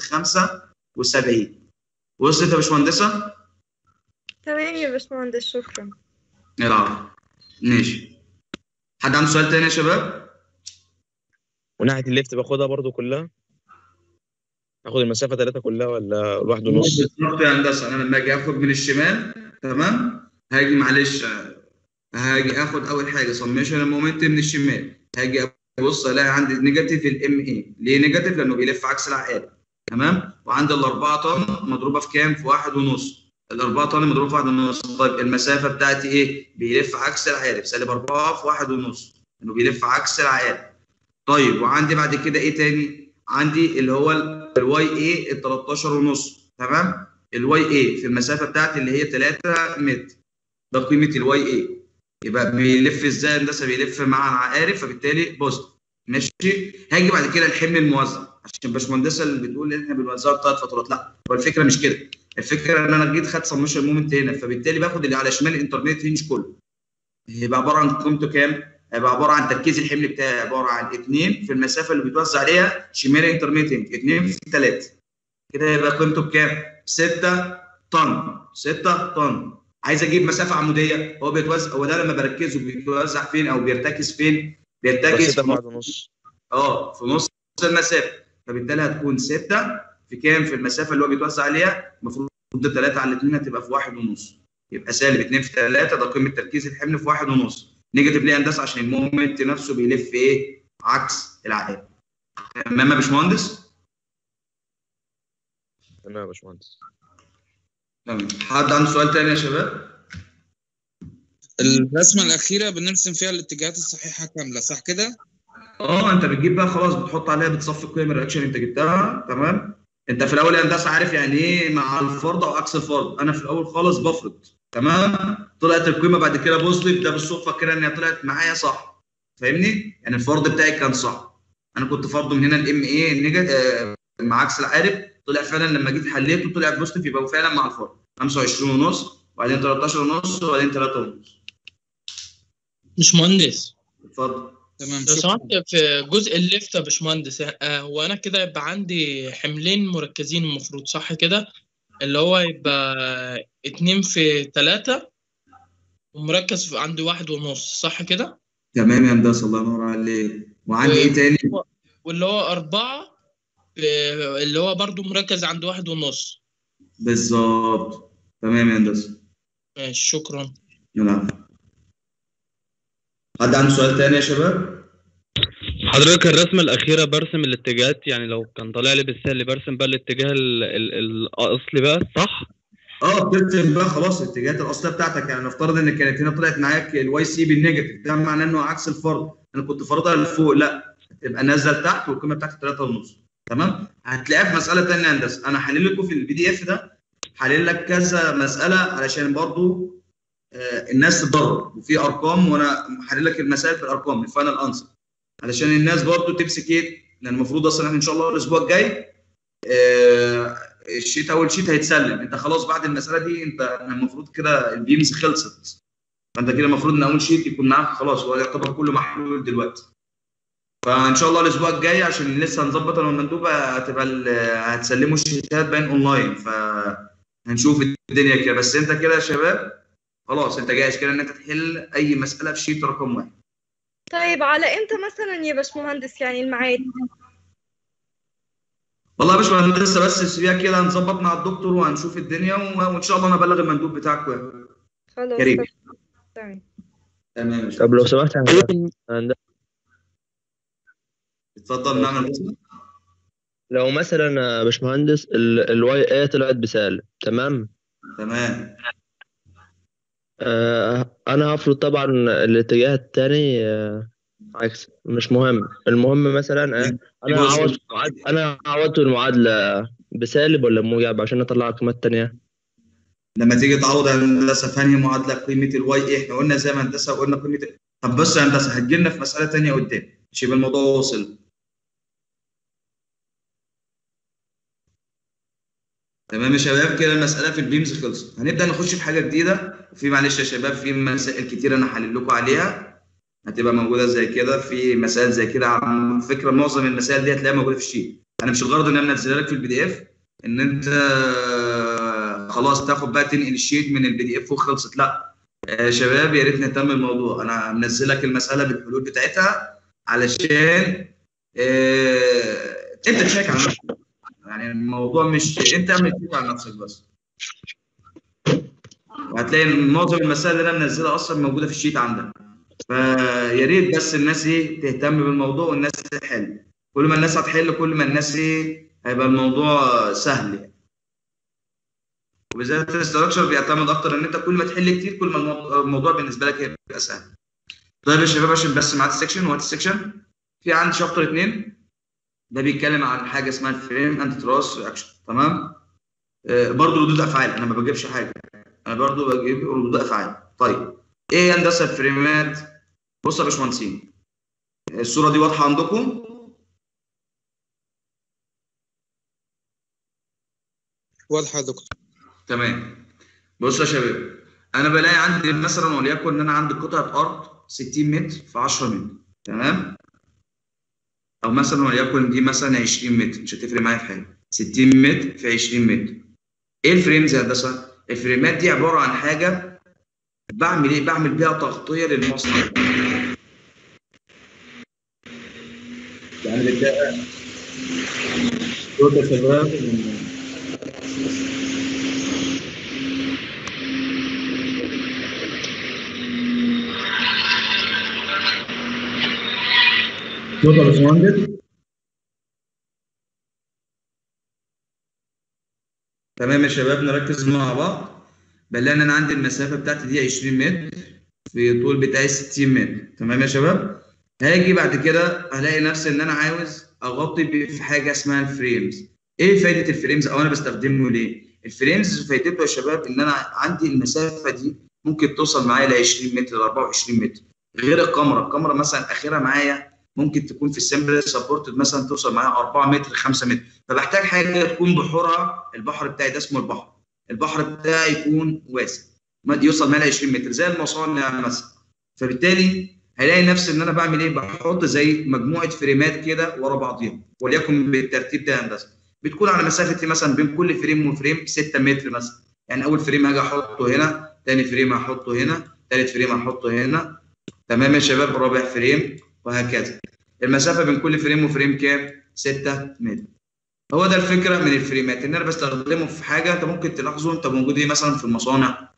A: 75 وصلت يا باشمهندسه؟
D: تمام يا باشمهندس شكرا
A: العب ماشي حد عنده سؤال تاني يا شباب؟
E: وناحيه الليفت باخدها برضو كلها اخد المسافه ثلاثه كلها ولا واحد ونص
A: بالظبط يا هندسه انا لما اجي اخد من الشمال تمام هاجي معلش آه، هاجي اخد اول حاجه سميشن المومنت من الشمال هاجي ابص الاقي عندي نيجاتيف الام اي ليه نيجاتيف لانه بيلف عكس العقارب تمام وعندي الاربعه طن مضروبه في كام في واحد ونص الاربعه طن مضروبه في واحد ونص طيب المسافه بتاعتي ايه بيلف عكس العقارب سالب اربعه في واحد ونص انه بيلف عكس العقارب طيب وعندي بعد كده ايه تاني عندي اللي هو الواي اي ال 13 ونص تمام الواي اي في المسافه بتاعتي اللي هي 3 متر ده قيمه الواي اي يبقى بيلف ازاي هندسه بيلف مع العقارب فبالتالي بوزيتيف ماشي هاجي بعد كده الحمل الموزع عشان باشمهندسه اللي بتقول ان احنا بنوزعه ثلاث فترات لا هو الفكره مش كده الفكره ان انا جيت خدت سمشن مومنت هنا فبالتالي باخد اللي على شمال الانترميت رينج كله هيبقى عباره عن قيمته كام؟ هيبقى عباره عن تركيز الحمل بتاعي عباره عن 2 في المسافه اللي بيتوزع عليها شمال انترميتنج 2 في 3 كده هيبقى قيمته بكام؟ 6 طن 6 طن عايز اجيب مسافه عموديه هو بيتوزع هو ده لما بركزه بيتوزع فين او بيرتكز فين؟ بيرتكز
E: ستة
A: في
E: في واحد ونص
A: اه في نص المسافه فبالتالي هتكون 6 في كام في المسافه اللي هو بيتوزع عليها المفروض 3 على 2 هتبقى في واحد ونص يبقى سالب 2 في 3 ده قيمه تركيز الحمل في واحد ونص نيجاتيف ليه هندسه عشان المومنت نفسه بيلف ايه عكس العقارب تمام يا باشمهندس
E: تمام يا باشمهندس
A: تمام حد عنده سؤال تاني يا شباب
F: الرسمة الأخيرة بنرسم فيها الاتجاهات الصحيحة كاملة صح كده؟
A: اه انت بتجيب بقى خلاص بتحط عليها بتصفي قيم الرياكشن انت جبتها تمام انت في الاول يا هندسه عارف يعني ايه مع الفرض او عكس الفرض انا في الاول خالص بفرض تمام طلعت القيمه بعد كده بوزيتيف ده بالصدفه كده ان هي طلعت معايا صح فاهمني يعني الفرض بتاعي كان صح انا كنت فرضه من هنا الام ايه مع عكس العقارب طلع فعلا لما جيت حليته طلع بوزيتيف يبقى فعلا مع الفرض 25 ونص وبعدين 13 ونص وبعدين 3 ونص
G: مش مهندس
A: اتفضل
F: تمام
G: لو
F: شكرا
G: سمحت في جزء الليفت يا باشمهندس آه، هو انا كده يبقى عندي حملين مركزين المفروض صح كده اللي هو يبقى اتنين في تلاتة ومركز في عندي واحد ونص صح كده
A: تمام يا هندسه الله ينور عليك وعندي ايه تاني
G: واللي هو أربعة في- اللي هو برضو مركز عند واحد ونص
A: بالظبط تمام يا هندسه
G: ماشي شكرا
A: نعم حد عنده سؤال تاني يا شباب؟
B: حضرتك الرسمة الأخيرة برسم الاتجاهات يعني لو كان طالع لي بالسهل برسم بقى الاتجاه ال- ال- الأصلي بقى صح؟
A: اه بترسم بقى خلاص الاتجاهات الاصليه بتاعتك يعني نفترض ان كانت هنا طلعت معاك الواي سي بالنيجاتيف ده معناه انه عكس الفرض انا كنت فرضها لفوق لا تبقى نازله لتحت والقيمه بتاعتك 3 ونص تمام هتلاقيها في مساله ثانيه هندسه انا حلل لكم في البي دي اف ده حلل لك كذا مساله علشان برضو آه الناس تتدرب وفي ارقام وانا حلل لك المسائل في الارقام الفاينل انسر علشان الناس برضو تمسك ايه لان المفروض اصلا احنا ان شاء الله الاسبوع الجاي آه الشيت اول شيت هيتسلم انت خلاص بعد المساله دي انت المفروض كده البيمز خلصت فانت كده المفروض ان اول شيت يكون معاك خلاص هو يعتبر كله محلول دلوقتي فان شاء الله الاسبوع الجاي عشان لسه هنظبط انا والمندوبه هتبقى ال- هتسلموا الشيتات باين اونلاين فهنشوف الدنيا كده بس انت كده يا شباب خلاص انت جاهز كده ان انت تحل اي مساله في شيت رقم واحد
D: طيب على امتى مثلا يا باشمهندس يعني الميعاد
A: والله يا باشمهندس لسه بس سيبيها كده هنظبط مع الدكتور وهنشوف الدنيا و- وان شاء الله انا ابلغ المندوب بتاعك و-
D: خلاص
A: كريم.
D: تمام
A: تمام يا باشمهندس.
E: طب لو سمحت يا هندسة- هندسة،
A: اتفضل نعمل
E: لو مثلا يا باشمهندس الواي اي طلعت بسالب تمام
A: تمام
E: آه انا هفرض طبعا الاتجاه التاني آه عكس مش مهم المهم مثلا آه انا
A: يبقى
E: هعوض في المعاد- انا هعوض المعادله بسالب ولا موجب عشان اطلع القيمه التانيه
A: لما تيجي تعوض هندسه في انهي معادله قيمه الواي ايه احنا قلنا زي ما هندسه قلنا قيمه طب بص يا هندسه هتجي لنا في مساله ثانيه قدام مش يبقى الموضوع واصل تمام يا شباب كده المساله في البيمز خلصت هنبدا نخش في حاجه جديده وفي معلش يا شباب في مسائل كتير انا هحلل لكم عليها هتبقى موجوده زي كده في مسائل زي كده على فكره معظم المسائل دي هتلاقيها موجوده في الشيت انا مش الغرض ان انا انزلها لك في البي دي اف ان انت خلاص تاخد بقى تنقل الشيت من البي دي اف وخلصت لا يا شباب يا ريت نهتم بالموضوع انا منزل لك المساله بالحلول بتاعتها علشان آه، انت تشيك على نفسك يعني الموضوع مش انت اعمل تشيك على نفسك بس وهتلاقي إن معظم المسائل اللي انا منزلها اصلا موجوده في الشيت عندك فيا ريت بس الناس ايه تهتم بالموضوع والناس تحل كل ما الناس هتحل كل ما الناس ايه هيبقى الموضوع سهل يعني وبالذات الاستراكشر بيعتمد اكتر ان انت كل ما تحل كتير كل ما الموضوع- الموضوع بالنسبه لك هيبقى سهل طيب يا شباب عشان بس معاد السكشن وقت السكشن في عندي شابتر اثنين ده بيتكلم عن حاجه اسمها الفريم اند تراس رياكشن تمام آه، برضو ردود افعال انا ما بجيبش حاجه انا برضو بجيب ردود افعال طيب ايه يا هندسه الفريمات بصوا يا باشمهندسين الصوره دي واضحه عندكم
F: واضحه يا دكتور
A: تمام بصوا يا شباب انا بلاقي عندي مثلا وليكن ان انا عندي قطعه ارض 60 متر في 10 متر تمام او مثلا وليكن دي مثلا 20 متر مش هتفرق معايا في حاجه 60 متر في 20 متر ايه الفريمز يا هندسه الفريمات دي عباره عن حاجه بعمل ايه بعمل بيها تغطيه للمصنع يعني بتلاقي صوت يا شباب صوت يا باشمهندس تمام يا شباب نركز مع بعض بلاقي ان انا عندي المسافه بتاعتي دي 20 متر في الطول بتاعي 60 متر تمام يا شباب هاجي بعد كده الاقي نفسي ان انا عاوز اغطي ب- في حاجه اسمها الفريمز ايه فايده الفريمز او انا بستخدمه ليه الفريمز فايدته يا شباب ان انا عندي المسافه دي ممكن توصل معايا ل 20 متر ل 24 متر غير الكاميرا الكاميرا مثلا اخرها معايا ممكن تكون في السمبل سبورتد مثلا توصل معايا 4 متر 5 متر فبحتاج حاجه تكون بحورها البحر بتاعي ده اسمه البحر البحر بتاعي يكون واسع ما يوصل معايا ل 20 متر زي المصانع مثلا فبالتالي هلاقي نفسي ان انا بعمل ايه بحط زي مجموعه فريمات كده ورا بعضيها وليكن بالترتيب ده هندسه بتكون على مسافه مثلا بين كل فريم وفريم 6 متر مثلا يعني اول فريم هاجي احطه هنا ثاني فريم هحطه هنا ثالث فريم هحطه هنا تمام يا شباب رابع فريم وهكذا المسافه بين كل فريم وفريم كام 6 متر هو ده الفكره من الفريمات ان انا بستخدمه في حاجه انت ممكن تلاحظه انت موجود ايه مثلا في المصانع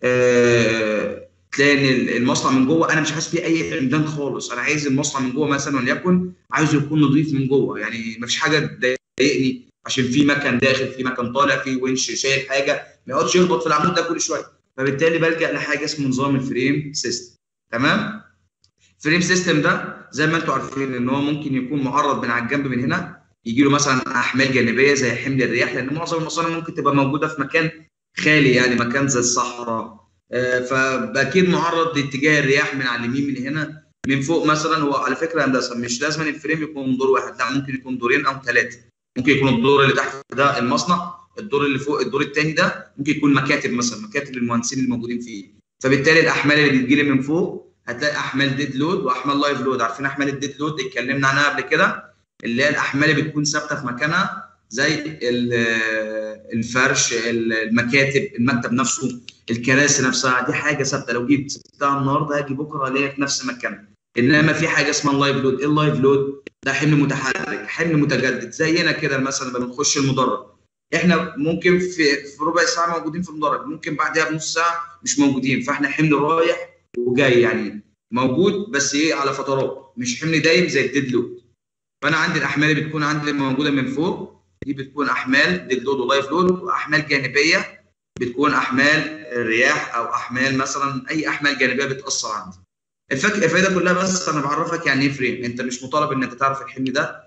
A: آه، تلاقي ان المصنع من جوه انا مش حاسس فيه اي عمدان خالص انا عايز المصنع من جوه مثلا وليكن عايزه يكون نظيف من جوه يعني مفيش حاجه تضايقني عشان في مكان داخل في مكان طالع في ونش شايل حاجه ما يقعدش يخبط في العمود ده كل شويه فبالتالي بلجا لحاجه اسمه نظام الفريم سيستم تمام فريم سيستم ده زي ما انتم عارفين ان هو ممكن يكون معرض من على الجنب من هنا يجي له مثلا احمال جانبيه زي حمل الرياح لان معظم المصانع ممكن تبقى موجوده في مكان خالي يعني مكان زي الصحراء آه، فاكيد معرض لاتجاه الرياح من على اليمين من هنا من فوق مثلا هو على فكره هندسه مش لازم الفريم يكون دور واحد لا ممكن يكون دورين او ثلاثه ممكن يكون الدور اللي تحت ده المصنع الدور اللي فوق الدور الثاني ده ممكن يكون مكاتب مثلا مكاتب المهندسين الموجودين فيه فبالتالي الاحمال اللي بتجي لي من فوق هتلاقي احمال ديد لود واحمال لايف لود عارفين احمال الديد لود اتكلمنا عنها قبل كده اللي هي الاحمال اللي بتكون ثابته في مكانها زي ال- الفرش المكاتب المكتب نفسه الكراسي نفسها دي حاجه ثابته لو جيت سبتها النهارده هاجي بكره الاقيها في نفس مكانها انما في حاجه اسمها اللايف لود ايه اللايف لود ده حمل متحرك حمل متجدد زينا كده مثلا لما بنخش المدرج احنا ممكن في في ربع ساعه موجودين في المدرج ممكن بعدها بنص ساعه مش موجودين فاحنا حمل رايح وجاي يعني موجود بس ايه على فترات مش حمل دايم زي الديد لود فانا عندي الاحمال اللي بتكون عندي موجوده من فوق دي بتكون احمال ديد لود ولايف لود واحمال جانبيه بتكون احمال الرياح او احمال مثلا اي احمال جانبيه بتاثر عندي الفك... الفائده كلها بس انا بعرفك يعني ايه فريم انت مش مطالب ان انت تعرف الحمل ده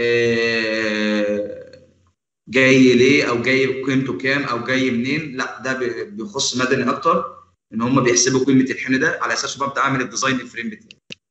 A: آه، جاي ليه او جاي قيمته كام او جاي منين لا ده بي- بيخص مدني اكتر ان هم بيحسبوا قيمه الحمل ده على اساسه ببدا اعمل الديزاين الفريم بتاعي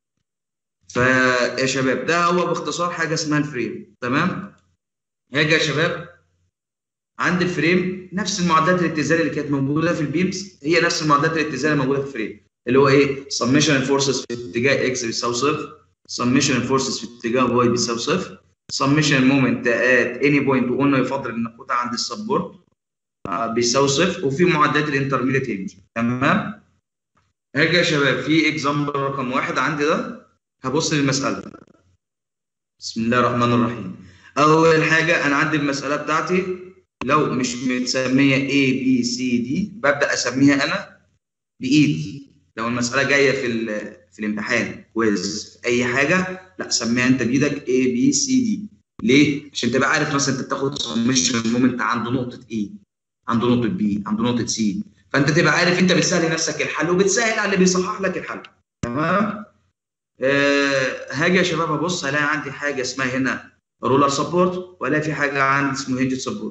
A: فيا شباب ده هو باختصار حاجه اسمها الفريم تمام هاجي يا شباب عند الفريم نفس المعدلات الاتزان اللي كانت موجوده في البيمز هي نفس المعدلات الاتزان اللي موجوده في الفريم اللي هو ايه سميشن الفورسز في اتجاه اكس بيساوي صفر سميشن الفورسز في اتجاه واي بيساوي صفر سميشن المومنت ات اني بوينت وقلنا يفضل ان القطعه عند السبورت آه، بيساوي صفر وفي معدلات الانترميديت رينج تمام هاجي يا شباب في اكزامبل رقم واحد عندي ده هبص للمساله بسم الله الرحمن الرحيم اول حاجه انا عندي المساله بتاعتي لو مش متسميه A B C D ببدا اسميها انا بايدي لو المساله جايه في ال- في الامتحان كويز اي حاجه لا سميها انت بايدك A B C D ليه؟ عشان تبقى عارف مثلا انت بتاخد سميشن مومنت عند نقطه A عند نقطه B عند نقطه C فانت تبقى عارف انت بتسهل لنفسك الحل وبتسهل على اللي بيصحح لك الحل تمام؟ آه هاجي يا شباب ابص هلاقي عندي حاجه اسمها هنا رولر سبورت والاقي في حاجه عندي اسمه هنج سبورت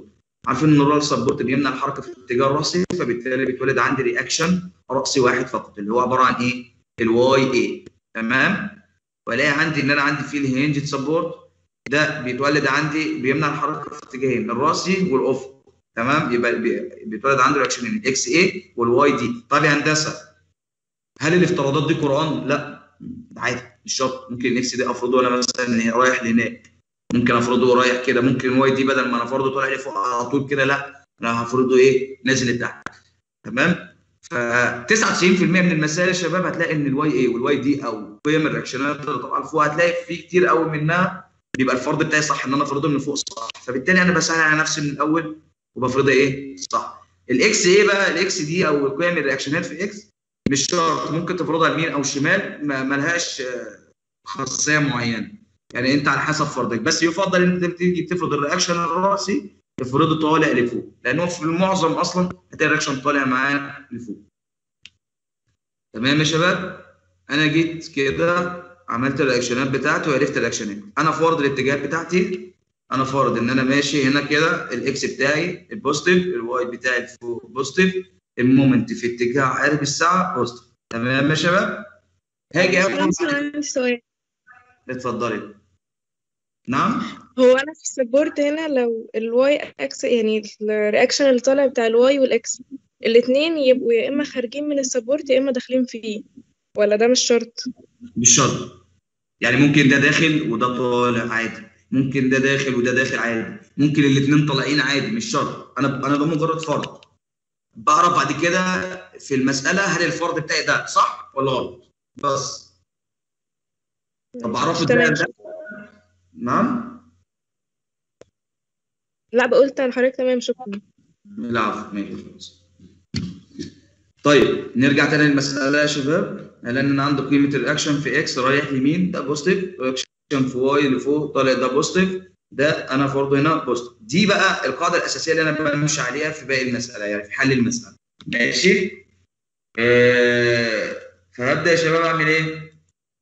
A: عارفين ان الرول سبورت بيمنع الحركه في الاتجاه الراسي فبالتالي بيتولد عندي رياكشن راسي واحد فقط اللي هو عباره عن ايه؟ الواي اي تمام؟ والاقي عندي ان انا عندي فيه الهينجد سبورت ده بيتولد عندي بيمنع الحركه في اتجاهين الراسي والافق تمام يبقى بي- بيتولد عنده رياكشنين الاكس اي والواي دي طب يا هندسه هل الافتراضات دي قران؟ لا عادي مش شرط ممكن الاكس دي افرضه انا مثلا رايح لهناك ممكن افرضه رايح كده ممكن الواي دي بدل ما انا افرضه طالع لي فوق على طول كده لا انا هفرضه ايه نازل لتحت تمام ف 99% من المسائل يا شباب هتلاقي ان الواي اي والواي دي او قيم الرياكشنات اللي طبعا فوق هتلاقي في كتير قوي منها بيبقى الفرض بتاعي صح ان انا افرضه من فوق صح فبالتالي انا بسهل على نفسي من الاول وبفرضها ايه صح الاكس ايه بقى الاكس دي او قيم الرياكشنات في اكس مش شرط ممكن تفرضها يمين او شمال ما ملهاش آه، خاصيه معينه يعني انت على حسب فرضك بس يفضل ان انت تيجي تفرض الرياكشن الراسي تفرضه طالع لفوق لانه في المعظم اصلا هتلاقي الرياكشن طالع معانا لفوق تمام يا شباب انا جيت كده عملت الرياكشنات بتاعتي وعرفت الرياكشنات انا فارض الاتجاهات بتاعتي انا فارض ان انا ماشي هنا كده الاكس بتاعي البوزيتيف الواي بتاعي الفوق بوزيتيف المومنت في اتجاه عقارب الساعه بوزيتيف تمام يا شباب هاجي اول
D: ممكن عندي سؤال
A: اتفضلي نعم
D: هو انا في السبورت هنا لو الواي اكس يعني الرياكشن اللي طالع بتاع الواي والاكس الاتنين يبقوا يا اما خارجين من السبورت يا اما داخلين فيه ولا ده مش شرط
A: مش شرط يعني ممكن ده داخل وده طالع عادي ممكن ده داخل وده داخل عادي ممكن الاثنين طالعين عادي مش شرط انا انا ده مجرد فرض بعرف بعد كده في المساله هل الفرض بتاعي ده صح ولا غلط بس طب اعرفه ازاي
D: تمام
A: ده نعم
D: لا بقولت انا حضرتك تمام شكرا
A: العفو ماشي خلاص طيب نرجع تاني للمسألة يا شباب لأن أنا عندي قيمة الأكشن في إكس رايح يمين ده بوزيتيف الأكشن في واي اللي فوق طالع ده بوزيتيف ده أنا فرضه هنا بوزيتيف دي بقى القاعدة الأساسية اللي أنا بمشي عليها في باقي المسألة يعني في حل المسألة ماشي آه فهبدأ يا شباب أعمل إيه؟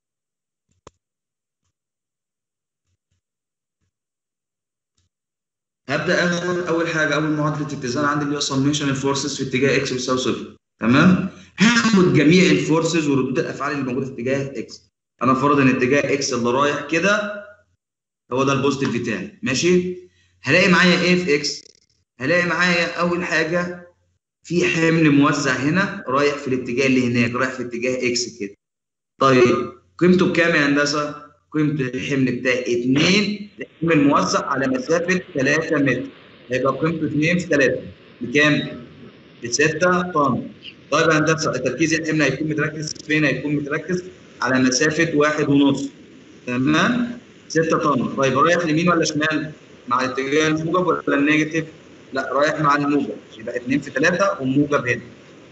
A: هبدا اخد اول حاجه اول معادله اتزان عندي اللي هي سميشن الفورسز في اتجاه اكس بيساوي صفر تمام هاخد جميع الفورسز وردود الافعال اللي موجوده في اتجاه اكس انا فرض ان اتجاه اكس اللي رايح كده هو ده البوزيتيف بتاعي ماشي هلاقي معايا ايه في اكس هلاقي معايا اول حاجه في حمل موزع هنا رايح في الاتجاه اللي هناك رايح في اتجاه اكس كده طيب قيمته بكام يا هندسه قيمه الحمل بتاعي 2 الحمل موزع على مسافه 3 متر هيبقى قيمته 2 في 3 بكام؟ ب 6 طن طيب يا هندسه تركيز الحمل هيكون متركز فين؟ هيكون متركز على مسافه واحد ونص تمام؟ 6 طن طيب رايح يمين ولا شمال؟ مع الاتجاه الموجب ولا النيجاتيف؟ لا رايح مع الموجب يبقى 2 في 3 والموجب هنا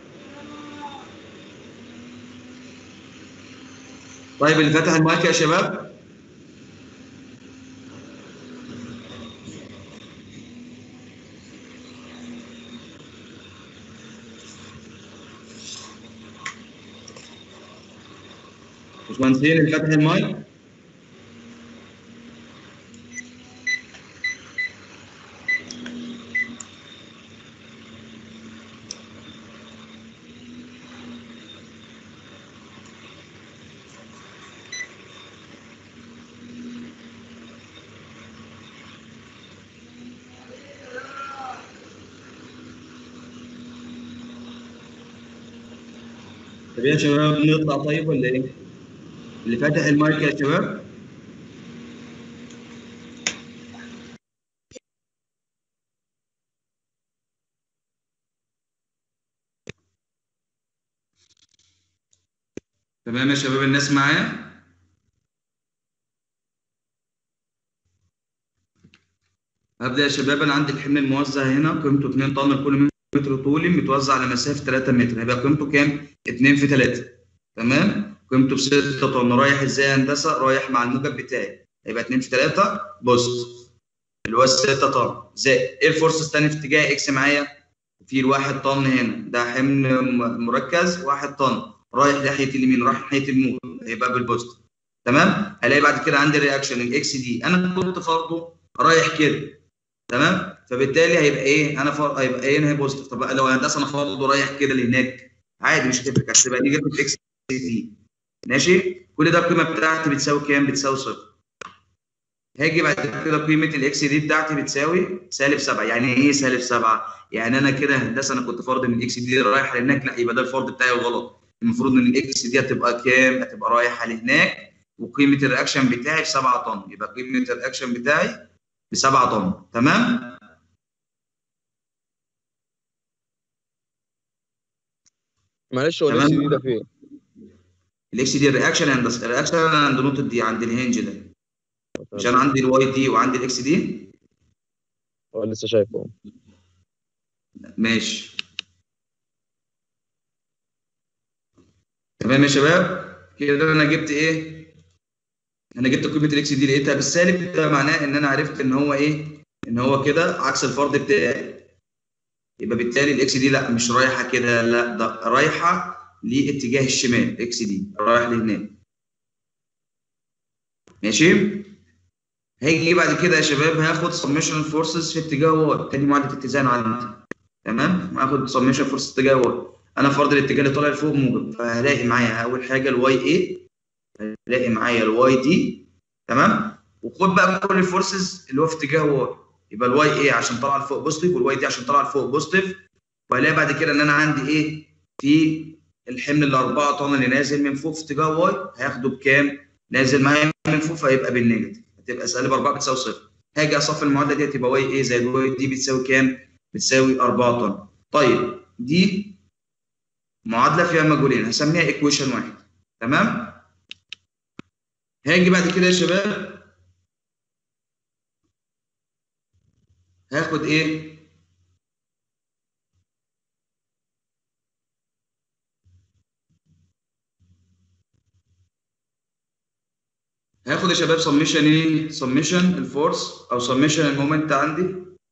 A: طيب اللي فتح المايك يا شباب باشمهندسين اللي فتح المايك طب يا شباب نطلع طيب ولا ايه؟ اللي فاتح المايك يا شباب تمام يا شباب الناس معايا؟ هبدأ يا شباب أنا عندي الحمل الموزع هنا قيمته 2 طن لكل متر طولي متوزع على مسافة 3 متر هيبقى قيمته كام؟ 2 في 3 تمام؟ قيمته ب 6 طن رايح ازاي يا هندسة؟ رايح مع الموجب بتاعي هيبقى 2 في 3 بص اللي هو 6 طن زائد ايه الفرصة الثانية في اتجاه اكس معايا؟ في الواحد طن هنا ده حمل م- مركز واحد طن رايح ناحية اليمين رايح ناحية الموجب هيبقى بالبوزيتيف تمام؟ الاقي بعد كده عندي الرياكشن الاكس دي انا كنت فرضه رايح كده تمام فبالتالي هيبقى ايه انا فر... هيبقى ايه هنا بوزيتيف طب لو هندسه انا فرضه رايح كده لهناك عادي مش هتفرق هتبقى نيجاتيف اكس دي ماشي كل ده القيمه بتاعتي بتساوي كام بتساوي صفر هاجي بعد كده قيمه الاكس دي بتاعتي بتساوي سالب 7 يعني ايه سالب 7 يعني انا كده هندسه انا كنت فرض ان الاكس دي رايحه لهناك لا يبقى ده الفرض بتاعي غلط المفروض ان الاكس دي هتبقى كام هتبقى رايحه لهناك وقيمه الرياكشن بتاعي ب 7 طن يبقى قيمه الرياكشن بتاعي ب 7 طن تمام
E: معلش هو
A: تمام.
E: الاكس دي ده فين؟
A: الاكس دي الرياكشن هندسه الرياكشن انا عند نقطه دي عند الهنج ده مش انا عندي الواي دي وعندي الاكس دي
E: هو لسه شايفه
A: ماشي تمام يا شباب كده انا جبت ايه انا جبت قيمه الاكس دي لقيتها بالسالب ده معناه ان انا عرفت ان هو ايه ان هو كده عكس الفرض بتاعي يبقى بالتالي الاكس دي لا مش رايحه كده لا ده رايحه لاتجاه الشمال اكس دي رايح لهناك ماشي هيجي بعد كده يا شباب هاخد سميشن فورسز في اتجاه واي تاني معادله اتزان عندي تمام هاخد سميشن فورس اتجاه واي انا فرض الاتجاه اللي طالع لفوق موجب فهلاقي معايا اول حاجه الواي اي هلاقي معايا الواي دي تمام وخد بقى كل الفورسز اللي هو في اتجاه واي يبقى الواي اي عشان طالعه لفوق بوزيتيف والواي دي عشان طالعه لفوق بوزيتيف وهلاقي بعد كده ان انا عندي ايه في الحمل ال 4 طن اللي نازل من فوق في اتجاه واي هاخده بكام؟ نازل معايا من فوق فهيبقى بالنيجاتيف هتبقى سالب 4 بتساوي صفر هاجي اصفي المعادله دي هتبقى واي ايه زائد واي دي بتساوي كام؟ بتساوي 4 طن طيب دي معادله فيها مجهولين هسميها ايكويشن واحد تمام؟ هاجي بعد كده يا شباب هاخد ايه؟ هاخد يا شباب سميشن ايه؟ سميشن الفورس او سميشن المومنت عندي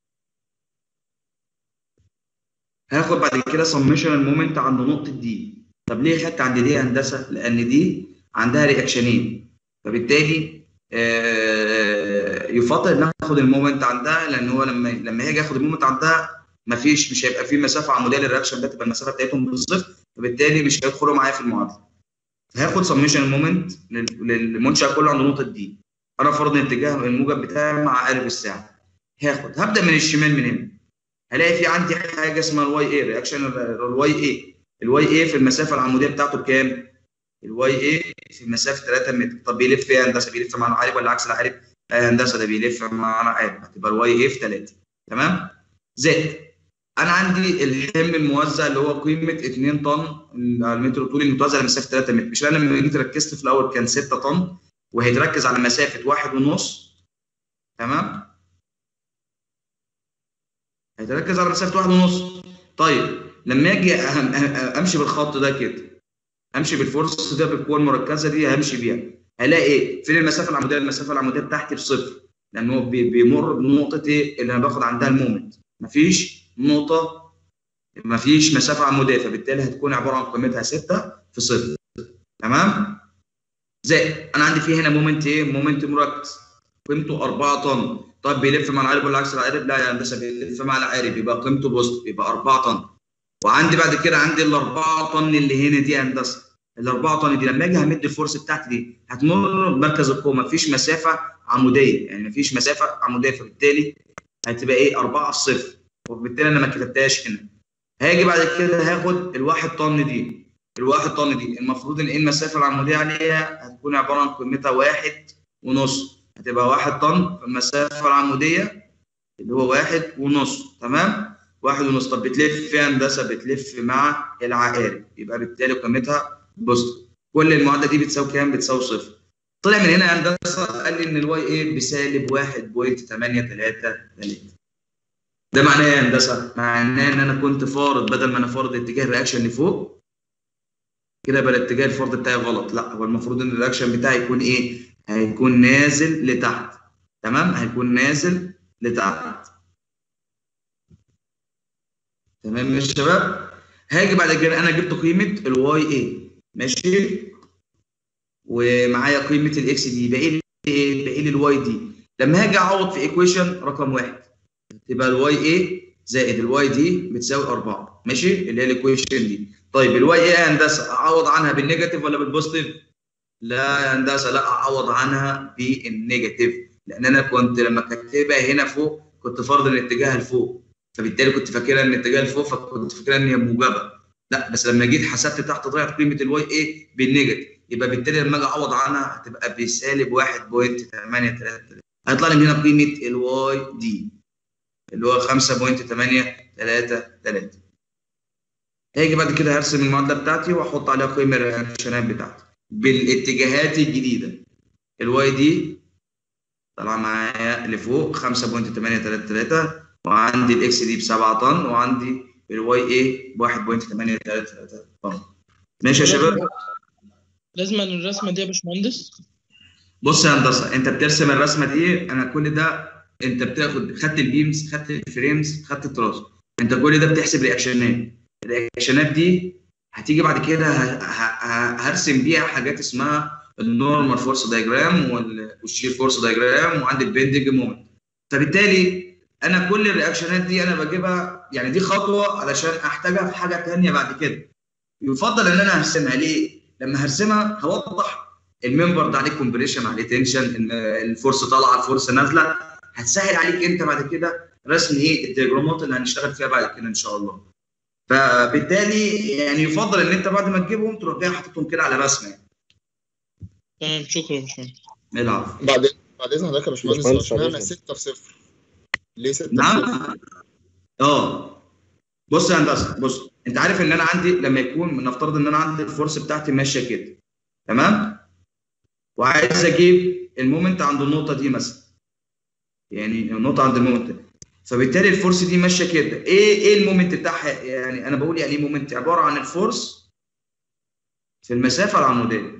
A: هاخد بعد كده سميشن المومنت عند نقطة دي طب ليه خدت عند دي يا هندسة؟ لأن دي عندها رياكشنين فبالتالي آه يفضل ان انا اخد المومنت عندها لان هو لما لما هاجي اخد المومنت عندها مفيش مش هيبقى في مسافه عموديه للرياكشن ده تبقى المسافه بتاعتهم بالصفر فبالتالي مش هيدخلوا معايا في المعادله هاخد سميشن المومنت للمنشأ كله عند نقطة دي أنا فرض اتجاه الموجب بتاعي مع قارب الساعة هاخد هبدأ من الشمال من هنا هلاقي في عندي حاجة اسمها الواي اي رياكشن الواي اي الواي اي في المسافة العمودية بتاعته بكام؟ الواي اي في مسافة 3 متر طب بيلف ايه يا هندسة بيلف مع العقارب ولا عكس العقارب؟ آه هندسة ده بيلف مع العقارب هتبقى الواي اي في 3 تمام؟ زائد انا عندي الحمل الموزع اللي هو قيمه 2 طن على المتر الطولي المتوزع لمسافه 3 متر مش انا لما جيت ركزت في الاول كان 6 طن وهيتركز على مسافه واحد ونص تمام هيتركز على مسافه واحد ونص طيب لما اجي امشي بالخط ده كده امشي بالفورس ده بالقوه المركزه دي همشي بيها هلاقي ايه فين المسافه العموديه المسافه العموديه بتاعتي بصفر لان هو بيمر بنقطه ايه اللي انا باخد عندها المومنت مفيش نقطة مفيش مسافة عمودية فبالتالي هتكون عبارة عن قيمتها 6 في صفر تمام؟ زائد أنا عندي في هنا مومنت إيه؟ مومنت مركز قيمته 4 طن طيب بيلف مع العقارب ولا عكس العقارب؟ لا يا هندسة بيلف مع العقارب يبقى قيمته بوزيتيف يبقى 4 طن وعندي بعد كده عندي ال 4 طن اللي هنا دي هندسة ال 4 طن دي لما اجي همد الفورس بتاعتي دي هتمر بمركز القوة مفيش مسافة عمودية يعني مفيش مسافة عمودية فبالتالي هتبقى ايه 4 في صفر وبالتالي انا ما كتبتهاش هنا هاجي بعد كده هاخد الواحد طن دي الواحد طن دي المفروض ان ايه المسافه العموديه عليها هتكون عباره عن قيمتها واحد ونص هتبقى واحد طن في المسافه العموديه اللي هو واحد ونص تمام واحد ونص طب بتلف في هندسه بتلف مع العقارب يبقى بالتالي قيمتها بوزيتيف كل المعادله دي بتساوي كام؟ بتساوي صفر طلع من هنا هندسه قال لي ان الواي ايه بسالب 1.833 ده معناه ايه يا هندسه؟ معناه ان انا كنت فارض بدل ما انا فارض اتجاه الرياكشن لفوق كده بقى الاتجاه الفرض بتاعي غلط لا هو المفروض ان الرياكشن بتاعي يكون ايه؟ هيكون نازل لتحت تمام؟ هيكون نازل لتحت تمام يا شباب؟ هاجي بعد كده انا جبت قيمه الواي اي ماشي؟ ومعايا قيمه الاكس دي باقي لي ايه؟ باقي لي الواي دي لما هاجي اعوض في ايكويشن رقم واحد تبقى الواي اي زائد الواي دي بتساوي 4 ماشي اللي هي الايكويشن دي طيب الواي اي يا هندسه اعوض عنها بالنيجاتيف ولا بالبوزيتيف لا يا هندسه لا اعوض عنها بالنيجاتيف لان انا كنت لما كاتبها هنا فوق كنت فرض الاتجاه لفوق فبالتالي كنت فاكرها ان الاتجاه لفوق فكنت فاكرها ان هي موجبه لا بس لما جيت حسبت تحت طلعت قيمه الواي اي بالنيجاتيف يبقى بالتالي لما اجي اعوض عنها هتبقى بسالب 1.833 هيطلع لي من هنا قيمه الواي دي اللي هو 5.833 هاجي بعد كده هرسم المعادله بتاعتي واحط عليها قيمه الرياكشنات بتاعتي بالاتجاهات الجديده الواي دي طالعه معايا لفوق 5.833 وعندي الاكس دي ب 7 طن وعندي الواي اي ب 1.833 طن ماشي يا شباب
G: لازم الرسمه دي يا باشمهندس
A: بص يا هندسه انت بترسم الرسمه دي انا كل ده انت بتاخد خدت البيمز خدت الفريمز خدت التراس انت كل ده بتحسب رياكشنات الرياكشنات دي هتيجي بعد كده ه- ه- ه- هرسم بيها حاجات اسمها النورمال فورس دايجرام والشير فورس دايجرام وعندي البيندنج مومنت فبالتالي انا كل الرياكشنات دي انا بجيبها يعني دي خطوه علشان احتاجها في حاجه ثانيه بعد كده يفضل ان انا هرسمها ليه؟ لما هرسمها هوضح الممبر ده عليه كومبريشن عليه تنشن الفورس طالعه الفورس نازله هتسهل عليك انت بعد كده رسم ايه الدياجرامات اللي هنشتغل فيها بعد كده ان شاء الله فبالتالي يعني يفضل ان انت بعد ما تجيبهم تروح جاي حاططهم كده على رسمه يعني
G: تمام شكرا يا باشمهندس
A: العفو
H: بعد بعد اذن حضرتك يا باشمهندس هو
E: باشمهندس
H: اشمعنى
E: حضرتك.
H: 6 في 0 ليه 6 في 0
A: نعم اه بص يا هندسه بص انت عارف ان انا عندي لما يكون نفترض ان انا عندي الفورس بتاعتي ماشيه كده تمام وعايز اجيب المومنت عند النقطه دي مثلا يعني النقطه عند المومنت فبالتالي الفورس دي ماشيه كده ايه ايه المومنت بتاعها يعني انا بقول يعني ايه مومنت عباره عن الفورس في المسافه العموديه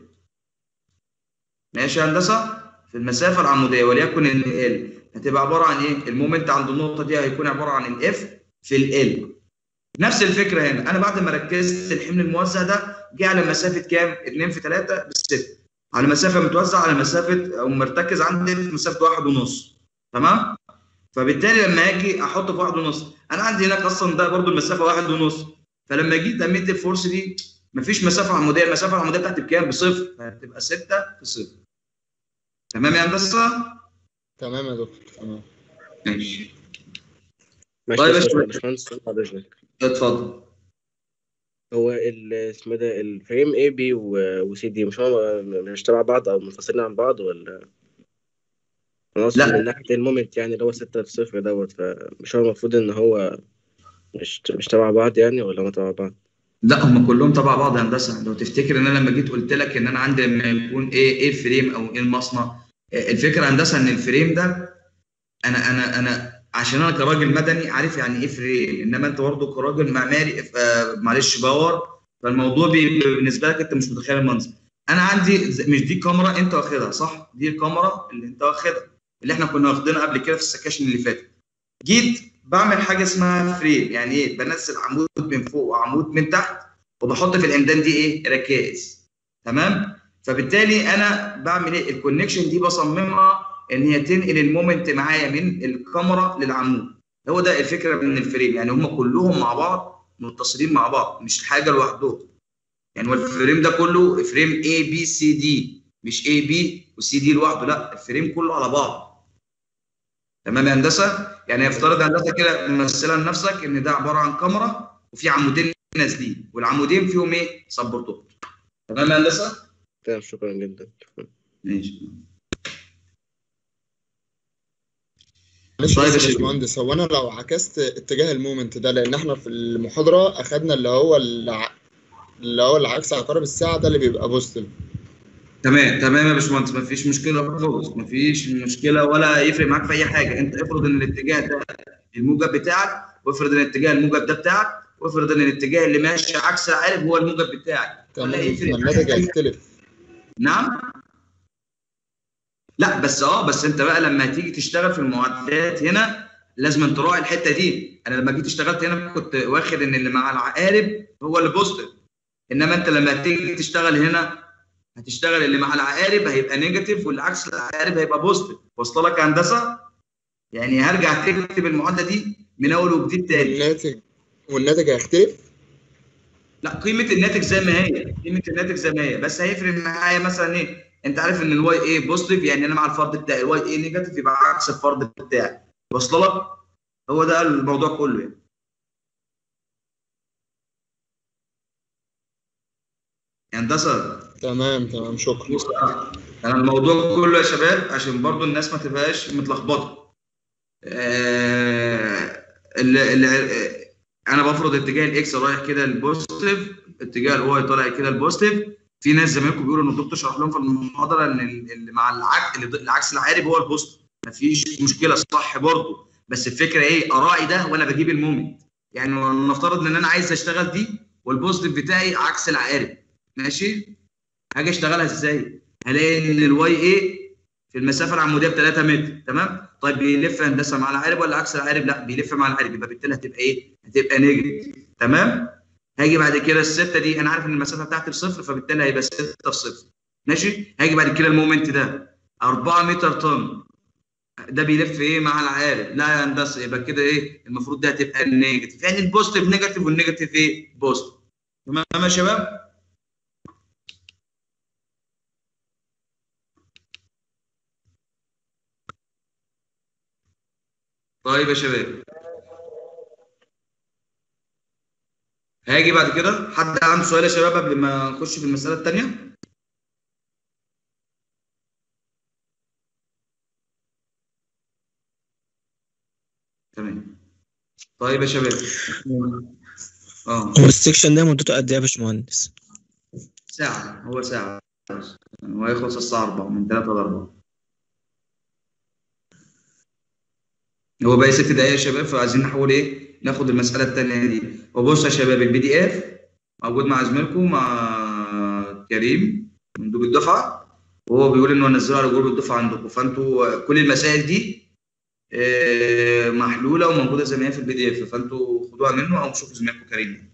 A: ماشي يا هندسه في المسافه العموديه وليكن ان ال هتبقى عباره عن ايه المومنت عند النقطه دي هيكون عباره عن الاف في ال نفس الفكره هنا انا بعد ما ركزت الحمل الموزع ده جه على مسافه كام 2 في 3 ب 6 على مسافه متوزع على مسافه او مرتكز عندي في مسافه واحد ونص تمام فبالتالي لما اجي احطه في واحد ونص انا عندي هناك اصلا ده برضو المسافه واحد ونص فلما جيت امد الفورس دي مفيش مسافه عموديه المسافه العموديه بتاعتي بكام بصفر فهتبقى 6 في صفر تمام يا هندسه
H: تمام يا دكتور تمام
A: ماشي
E: ماشي
A: طيب
E: يا
A: يا شباب.
E: باشمهندس بعد اذنك
A: اتفضل
E: هو ال- اسمه ده الفريم اي بي وسي دي مش هو مش تبع بعض او منفصلين عن بعض ولا انا اقصد
A: لا.
E: من ناحيه المومنت يعني اللي هو 6 في صفر دوت فمش هو المفروض ان هو مش مش تبع بعض يعني ولا ما تبع بعض
A: لا هم كلهم تبع بعض يا هندسه لو تفتكر ان انا لما جيت قلت لك ان انا عندي لما يكون ايه ايه الفريم او ايه المصنع آه، الفكره يا هندسه ان الفريم ده انا انا انا عشان انا كراجل مدني عارف يعني ايه فريم انما انت برضه كراجل معماري آه، معلش باور فالموضوع بيبقى بالنسبه لك انت مش متخيل المنظر انا عندي ز- مش دي كاميرا انت واخدها صح دي الكاميرا اللي انت واخدها اللي احنا كنا واخدينها قبل كده في السكاشن اللي فاتت جيت بعمل حاجه اسمها فريم يعني ايه بنزل عمود من فوق وعمود من تحت وبحط في العمدان دي ايه ركائز تمام فبالتالي انا بعمل ايه الكونكشن دي بصممها ان هي تنقل المومنت معايا من الكاميرا للعمود هو ده الفكره من الفريم يعني هم كلهم مع بعض متصلين مع بعض مش حاجه لوحدهم يعني هو الفريم ده كله فريم اي بي سي دي مش اي بي وسي دي لوحده لا الفريم كله على بعض تمام يا هندسه يعني يفترض هندسه كده ممثلها لنفسك ان ده عباره عن كاميرا وفي عمودين نازلين والعمودين فيهم ايه سبورتات تمام يا هندسه
E: تمام شكرا جدا شكرا
A: ماشي
H: معلش
A: طيب
H: بس
A: يا
H: يا
A: شيخ.
H: باشمهندس هو انا لو عكست اتجاه المومنت ده لان احنا في المحاضره اخدنا اللي هو الع... اللي هو العكس عقارب الساعه ده اللي بيبقى بوزيتيف
A: تمام تمام يا باشمهندس مفيش مشكله خالص مفيش مشكله ولا يفرق معاك في اي حاجه انت افرض ان الاتجاه ده الموجب بتاعك وافرض ان الاتجاه الموجب ده بتاعك وافرض ان الاتجاه اللي ماشي عكس العقارب هو الموجب بتاعك ولا
H: تمام
A: يفرق معاك
H: الناتج
A: أي
H: هيختلف
A: نعم لا بس اه بس انت بقى لما تيجي تشتغل في المعادلات هنا لازم تراعي الحته دي انا لما جيت اشتغلت هنا كنت واخد ان اللي مع العقارب هو اللي بوزيتيف انما انت لما تيجي تشتغل هنا هتشتغل اللي مع العقارب هيبقى نيجاتيف واللي عكس العقارب هيبقى بوزيتيف واصله لك يا هندسه يعني هرجع تكتب المعادله دي من اول وجديد تاني
H: والناتج والناتج هيختلف
A: لا قيمه الناتج زي ما هي قيمه الناتج زي ما هي بس هيفرق معايا مثلا ايه انت عارف ان الواي اي بوزيتيف يعني انا مع الفرد بتاعي الواي اي نيجاتيف يبقى عكس الفرد بتاعي واصل لك هو ده الموضوع كله يعني هندسه
H: تمام تمام شكرا
A: انا الموضوع كله يا شباب عشان برضو الناس ما تبقاش متلخبطه آه ال ال انا بفرض اتجاه الاكس رايح كده البوزيتيف اتجاه الواي طالع كده البوزيتيف في ناس زمايلكم بيقولوا ان الدكتور شرح لهم في المحاضره ان ال- اللي مع العكس اللي ضد- العكس العارب هو البوزيتيف مفيش مشكله صح برضه بس الفكره ايه اراعي ده وانا بجيب المومنت يعني نفترض ان انا عايز اشتغل دي والبوزيتيف بتاعي عكس العقارب ماشي هاجي اشتغلها ازاي هلاقي ان الواي ايه في المسافه العموديه ب 3 متر تمام طيب بيلف هندسه مع العقارب ولا عكس العقارب لا بيلف مع العقارب يبقى بالتالي هتبقى ايه هتبقى نيجاتيف تمام هاجي بعد كده السته دي انا عارف ان المسافه بتاعتي بصفر فبالتالي هيبقى 6 في صفر ماشي هاجي بعد كده المومنت ده 4 متر طن ده بيلف ايه مع العقارب لا يا هندسه يبقى كده ايه المفروض ده هتبقى النيجاتيف يعني البوزيتيف نيجاتيف والنيجاتيف ايه بوزيتيف تمام يا شباب طيب يا شباب هاجي بعد كده حد عنده سؤال يا شباب قبل ما نخش في المسألة التانية تمام طيب يا شباب اه
I: هو السكشن ده مدته قد ايه يا باشمهندس؟
A: ساعة هو ساعة بس. هو هيخلص الساعة 4 من 3 ل 4 هو باقي ست دقايق يا شباب فعايزين نحاول ايه ناخد المسألة التانية دي وبص يا شباب البي دي اف موجود مع زميلكم مع كريم مندوب الدفعة وهو بيقول انه هنزله على جروب الدفعة عندكم فانتوا كل المسائل دي آه، محلولة وموجودة زي ما هي في البي دي اف فانتوا خدوها منه او شوفوا زميلكم كريم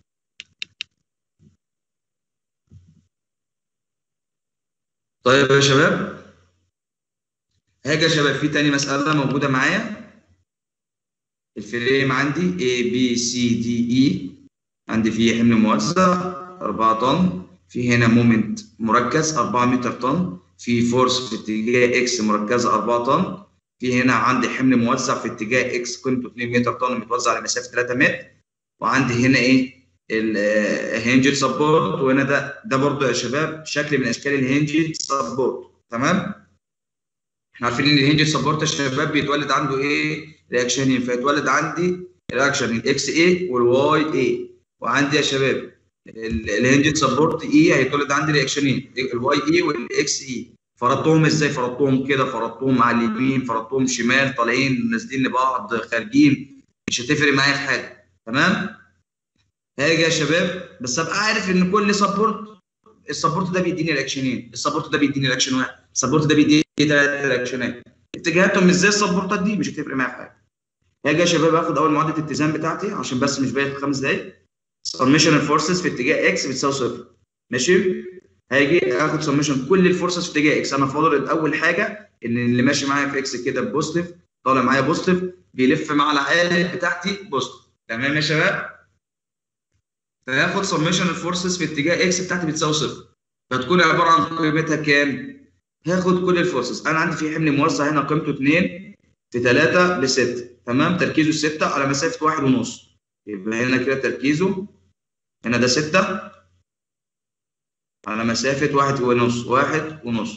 A: طيب يا شباب هاجي يا شباب في تاني مسألة موجودة معايا الفريم عندي A B C D E عندي فيه حمل موزع 4 طن في هنا مومنت مركز 4 متر طن في فورس في اتجاه اكس مركزه 4 طن في هنا عندي حمل موزع في اتجاه اكس قيمته 2 متر طن متوزع على مسافه 3 متر وعندي هنا ايه الهنج سبورت وهنا ده ده برضه يا شباب شكل من اشكال الهنج سبورت تمام احنا عارفين ان الهنج سبورت يا شباب بيتولد عنده ايه رياكشنين فيتولد عندي رياكشن الاكس اي والواي اي وعندي يا شباب الهنج سبورت اي هيتولد عندي رياكشنين الواي اي والاكس اي فرضتهم ازاي فرضتهم كده فرضتهم على اليمين فرضتهم شمال طالعين نازلين لبعض خارجين مش هتفرق معايا في حاجه تمام هاجي يا شباب بس ابقى عارف ان كل سبورت السبورت ده بيديني رياكشنين السبورت ده بيديني رياكشن واحد السبورت ده بيديني ثلاث رياكشنات اتجاهاتهم ازاي السبورتات دي مش هتفرق معايا في حاجه هاجي يا شباب اخد اول معادله الاتزان بتاعتي عشان بس مش باين في خمس دقايق سميشن الفورسز في اتجاه اكس بتساوي صفر ماشي هاجي اخد سميشن كل الفورسز في اتجاه اكس انا فاضل اول حاجه ان اللي ماشي معايا في اكس كده بوزيتيف طالع معايا بوزيتيف بيلف مع العقارب بتاعتي بوزيتيف تمام يا شباب فهاخد سميشن الفورسز في اتجاه اكس بتاعتي بتساوي صفر فتكون عباره عن قيمتها كام؟ هاخد كل الفورسز انا عندي في حمل موزع هنا قيمته 2 في 3 ل 6 تمام تركيزه 6 على مسافه واحد ونص يبقى هنا كده تركيزه هنا ده 6 على مسافه واحد ونص واحد ونص